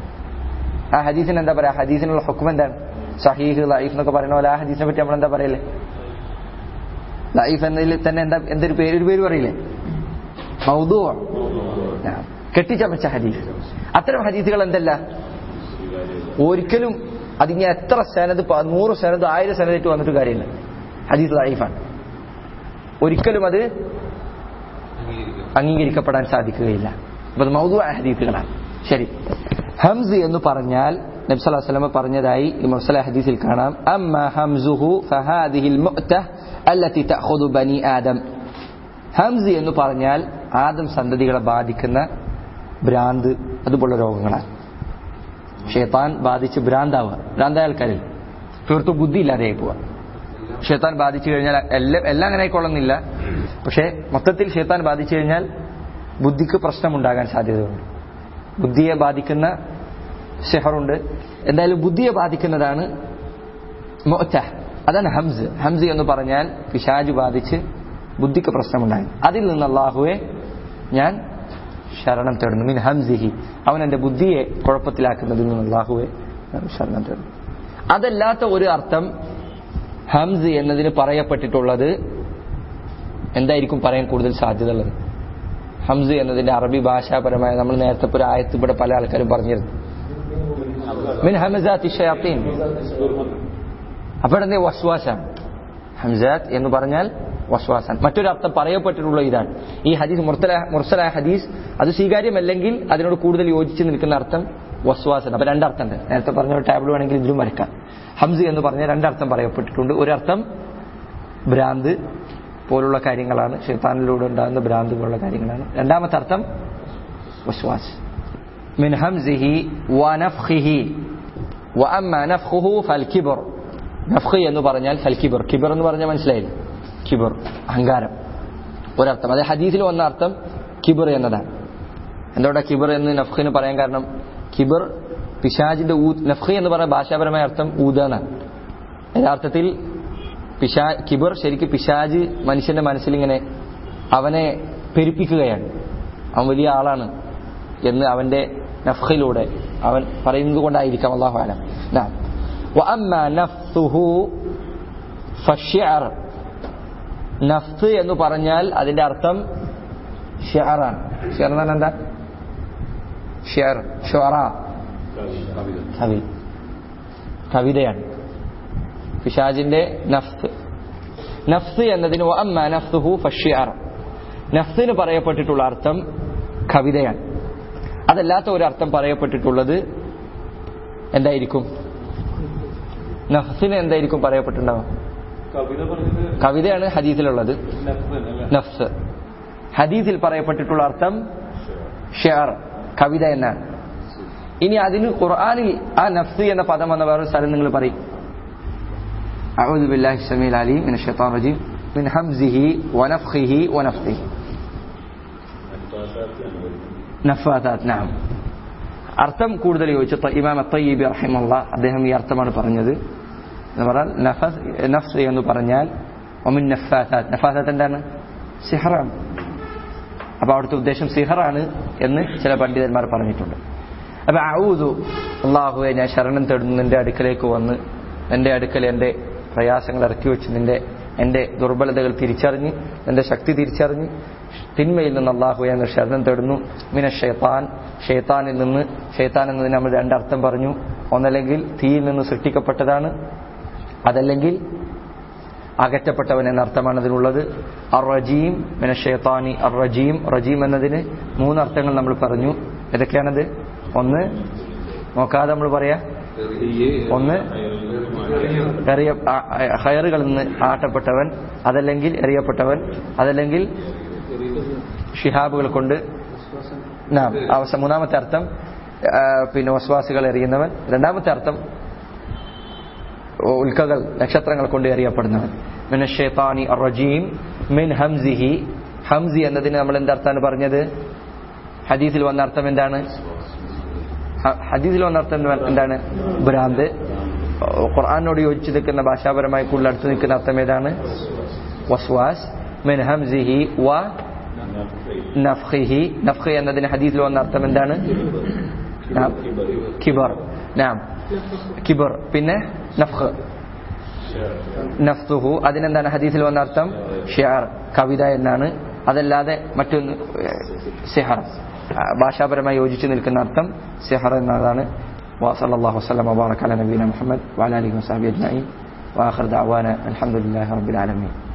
ആ ഹദീസിന് എന്താ പറയാ ഹദീസിനുള്ള ഹുക്കം എന്താണ് സഹീഹ് ലൈഫ് എന്നൊക്കെ പറയുന്ന പോലെ ആ ഹദീസിനെ പറ്റി നമ്മൾ എന്താ പറയല്ലേ ലൈഫ് എന്നതിൽ തന്നെ എന്താ എന്തൊരു പേര് ഒരു പേര് പറയില്ലേ മൗദൂ കെട്ടിച്ചമച്ച ഹദീസ് അത്തരം ഹദീസുകൾ എന്തല്ല ഒരിക്കലും അതിന് എത്ര സനത് പ- നൂറ് സനത് ആയിരം സനതായിട്ട് വന്നിട്ട് കാര്യമില്ല ഹദീസ് ലൈഫാണ് ഒരിക്കലും അത് അംഗീകരിക്കപ്പെടാൻ സാധിക്കുകയില്ല അപ്പൊ അത് മൗദു ഹദീസുകളാണ് ശരി ഹംസ് എന്ന് പറഞ്ഞാൽ നബി സല്ലല്ലാഹു അലൈഹി വസല്ലം പറഞ്ഞതായി ഈ മുർസല ഹദീസിൽ കാണാം അമ്മ ഹംസുഹു ഫഹാദിഹിൽ മുഅ്തഹ അല്ലതി തഅഖുദു ബനി ആദം ഹംസ് എന്ന് പറഞ്ഞാൽ ആദം സന്തതികളെ ബാധിക്കുന്ന ഭ്രാന്ത് അതുപോലുള്ള രോഗങ്ങളാണ് ഷെയ്ത്താൻ ബാധിച്ച് ഭ്രാന്താവുക ഭ്രാന്തായ ആൾക്കാരിൽ തീർത്തും ബുദ്ധി ഇല്ലാതെയായി പോവുക ഷെയ്ത്താൻ ബാധിച്ചു കഴിഞ്ഞാൽ എല്ലാം എല്ലാം അങ്ങനെ ആയിക്കൊള്ളുന്നില്ല പക്ഷേ മൊത്തത്തിൽ ഷെയ്ത്താൻ ബാധിച്ചു കഴിഞ്ഞാൽ ബുദ്ധിക്ക് പ്രശ്നമുണ്ടാകാൻ സാധ്യതയുണ്ട് ബുദ്ധിയെ ബാധിക്കുന്ന ഷെഹറുണ്ട് എന്തായാലും ബുദ്ധിയെ ബാധിക്കുന്നതാണ് മൊറ്റ അതാണ് ഹംസ് ഹംസ് എന്ന് പറഞ്ഞാൽ പിശാജ് ബാധിച്ച് ബുദ്ധിക്ക് പ്രശ്നമുണ്ടായി അതിൽ നിന്ന് അള്ളാഹുവെ ഞാൻ ശരണം തേടുന്നു മീൻ ഹംസിഹി അവൻ എൻ്റെ ബുദ്ധിയെ കുഴപ്പത്തിലാക്കുന്നതിൽ നിന്ന് അള്ളാഹുവെ ഞാൻ ശരണം തേടുന്നു അതല്ലാത്ത ഒരു അർത്ഥം ഹംസ് എന്നതിന് പറയപ്പെട്ടിട്ടുള്ളത് എന്തായിരിക്കും പറയാൻ കൂടുതൽ സാധ്യത ഉള്ളത് ഹംസ് എന്നതിന്റെ അറബി ഭാഷാപരമായ നമ്മൾ നേരത്തെ ഒരു ആയത്ത് ഇവിടെ പല ആൾക്കാരും പറഞ്ഞിരുന്നു മിൻ ഹമസാത്തി ഷയാത്തീൻ അപ്പോഴെന്തേ വസ്വാസാണ് ഹംസാത്ത് എന്ന് പറഞ്ഞാൽ വസ്വാസാൻ മറ്റൊരു അർത്ഥം പറയപ്പെട്ടിട്ടുള്ള ഇതാണ് ഈ ഹദീസ് മുർത്തല മുർസലായ ഹദീസ് അത് സ്വീകാര്യമല്ലെങ്കിൽ അതിനോട് കൂടുതൽ യോജിച്ച് നിൽക്കുന്ന അർത്ഥം വസ്വാസൻ അപ്പൊ രണ്ടർത്ഥമുണ്ട് നേരത്തെ പറഞ്ഞ ഒരു ടാബിൾ വേണമെങ്കിൽ ഇതിലും വരക്കാം ഹംസ് എന്ന് പറഞ്ഞ രണ്ടർത്ഥം പറയപ്പെട്ടിട്ടുണ്ട് ഒരർത്ഥം ഭ്രാന്ത് പോലുള്ള കാര്യങ്ങളാണ് ഷെയ്ത്താനിലൂടെ ഉണ്ടാകുന്ന ഭ്രാന്ത് പോലുള്ള കാര്യങ്ങളാണ് രണ്ടാമത്തെ അർത്ഥം വസ്വാസ് من همزه ونفخه وأما نفخه فالكبر നഫ്ഖ് എന്ന് പറഞ്ഞാൽ ഫൽ കിബർ കിബർ എന്ന് പറഞ്ഞാൽ മനസ്സിലായില്ല കിബർ അഹങ്കാരം ഒരർത്ഥം അതെ ഹദീസിൽ വന്ന അർത്ഥം കിബർ എന്നതാണ് എന്തുകൊണ്ടാ കിബർ എന്ന് നഫ്ഖിന് പറയാൻ കാരണം കിബർ പിശാജിന്റെ ഊ നഫ്ഖ് എന്ന് പറഞ്ഞ ഭാഷാപരമായ അർത്ഥം ഊത എന്നാണ് യഥാർത്ഥത്തിൽ പിശാ കിബർ ശരിക്കും പിശാജ് മനുഷ്യന്റെ മനസ്സിൽ ഇങ്ങനെ അവനെ പെരുപ്പിക്കുകയാണ് അവൻ വലിയ ആളാണ് എന്ന് അവന്റെ നഫ്ഖിലൂടെ അവൻ പറയുന്നത് കൊണ്ടായിരിക്കാം അള്ളാഹു ആലം നാം وأما نفثه فالشعر നഫ്സ് എന്ന് പറഞ്ഞാൽ അതിന്റെ അർത്ഥം ഷിയറാണ് ഷിയർ എന്ന് പറഞ്ഞാൽ എന്താ ഷിയർ ഷുറ കവി കവിതയാണ് പിശാജിന്റെ നഫ്സ് നഫ്സ് എന്നതിന് അമ്മ നഫ്സുഹു ഫഷിയർ നഫ്സിന് പറയപ്പെട്ടിട്ടുള്ള അർത്ഥം കവിതയാണ് അതല്ലാത്ത ഒരു അർത്ഥം പറയപ്പെട്ടിട്ടുള്ളത് എന്തായിരിക്കും നഫ്സിന് എന്തായിരിക്കും പറയപ്പെട്ടിട്ടുണ്ടാവുക കവിത പറഞ്ഞത് കവിതയാണ് ഹദീസിലുള്ളത് നഫ്സൻ അല്ലേ നഫ്സ് ഹദീസിൽ പറയപ്പെട്ടിട്ടുള്ള അർത്ഥം ഷെയർ കവിത എന്നാണ് ഇനി അതിന് ഖുർആനിൽ ആ നഫ്സ് എന്ന പദം വന്ന വേറൊരു സ്ഥലം നിങ്ങൾ പറയും أعوذ بالله السميع العليم من الشيطان الرجيم من همزه ونفخه ونفثه നഫാത്താത്ത് നാം അർത്ഥം കൂടുതൽ ചോദിച്ച ഇമാം അത്തയ്യബി റഹിമുള്ള അദ്ദേഹം ഈ അർത്ഥമാണ് പറഞ്ഞത് എന്ന് പറഞ്ഞാൽ നഫസ് നഫ്സ് എന്ന് പറഞ്ഞാൽ ഒമിൻ നഫാത്താത്ത് നഫാത്താത്ത് എന്താണ് സിഹറാണ് അപ്പൊ അവിടുത്തെ ഉദ്ദേശം സിഹറാണ് എന്ന് ചില പണ്ഡിതന്മാർ പറഞ്ഞിട്ടുണ്ട് അപ്പൊ ഔദു അള്ളാഹുവെ ഞാൻ ശരണം തേടുന്നു നിന്റെ അടുക്കലേക്ക് വന്ന് എൻ്റെ അടുക്കൽ എൻ്റെ പ്രയാസങ്ങൾ ഇറക്കി വെച്ച് നിന്റെ എൻ്റെ ദുർബലതകൾ തിരിച്ചറിഞ്ഞ് എൻ്റെ ശക്തി തിരിച്ചറിഞ്ഞ് തിന്മയിൽ നിന്ന് അള്ളാഹു ഞാൻ ശരണം തേടുന്നു മിന ഷെയ്ത്താൻ ഷെയ്ത്താനിൽ നിന്ന് ഷെയ്ത്താൻ എന്നതിന് നമ്മൾ രണ്ടർത്ഥം പറഞ്ഞു ഒന്നല്ലെങ്കിൽ തീയിൽ നിന്ന് സൃഷ്ടിക്കപ്പെട്ടതാണ് അതല്ലെങ്കിൽ അകറ്റപ്പെട്ടവൻ എന്ന അർത്ഥമാണ് അതിനുള്ളത് അർ റജീം മിന ഷെയ്ത്താനി അർ റജീം റജീം എന്നതിന് മൂന്നർത്ഥങ്ങൾ നമ്മൾ പറഞ്ഞു ഏതൊക്കെയാണത് ഒന്ന് നോക്കാതെ നമ്മൾ പറയാ ഒന്ന് എറിയ ആ- ആ- ഹയറുകളിൽ നിന്ന് ആട്ടപ്പെട്ടവൻ അതല്ലെങ്കിൽ എറിയപ്പെട്ടവൻ അതല്ലെങ്കിൽ ഷിഹാബുകൾ കൊണ്ട് നാം അവസ മൂന്നാമത്തെ അർത്ഥം ആ, പിന്നെ വസ്വാസികൾ എറിയുന്നവൻ രണ്ടാമത്തെ അർത്ഥം ഉൽക്കകൾ നക്ഷത്രങ്ങൾ കൊണ്ട് എറിയപ്പെടുന്നവൻ മിന ഷെയ്ത്താനി റജീം മിൻ ഹംസിഹി ഹംസി എന്നതിന് നമ്മൾ എന്തർത്ഥാണ് പറഞ്ഞത് ഹദീസിൽ വന്ന അർത്ഥം എന്താണ് ഹ- ഹദീസിൽ വന്ന അർത്ഥം എന്ത- എന്താണ് ഭ്രാന്ത് ഖുർആാനോട് യോജിച്ച് നിൽക്കുന്ന ഭാഷാപരമായി കൂടുതൽ അടുത്ത് നിൽക്കുന്ന അർത്ഥം ഏതാണ് വസ്വാസ് മിൻ ഹംസിഹി വ നഫ്ഹിഹി നഫ്ഹി എന്നതിന് ഹദീസിൽ വന്ന അർത്ഥം എന്താണ് നാം. കിബർ നാം കിബർ പിന്നെ നഫ്ഹ് നഫ്തുഹു അതിനെന്താണ് ഹദീസിൽ വന്ന അർത്ഥം ഷിയാർ കവിത എന്നാണ് അതല്ലാതെ മറ്റൊന്ന് സിഹർ ആ, ഭാഷാപരമായി യോജിച്ച് നിൽക്കുന്ന അർത്ഥം സിഹർ എന്നതാണ് وصلى الله وسلم وبارك على نبينا محمد وعلى اله وصحبه اجمعين واخر دعوانا الحمد لله رب العالمين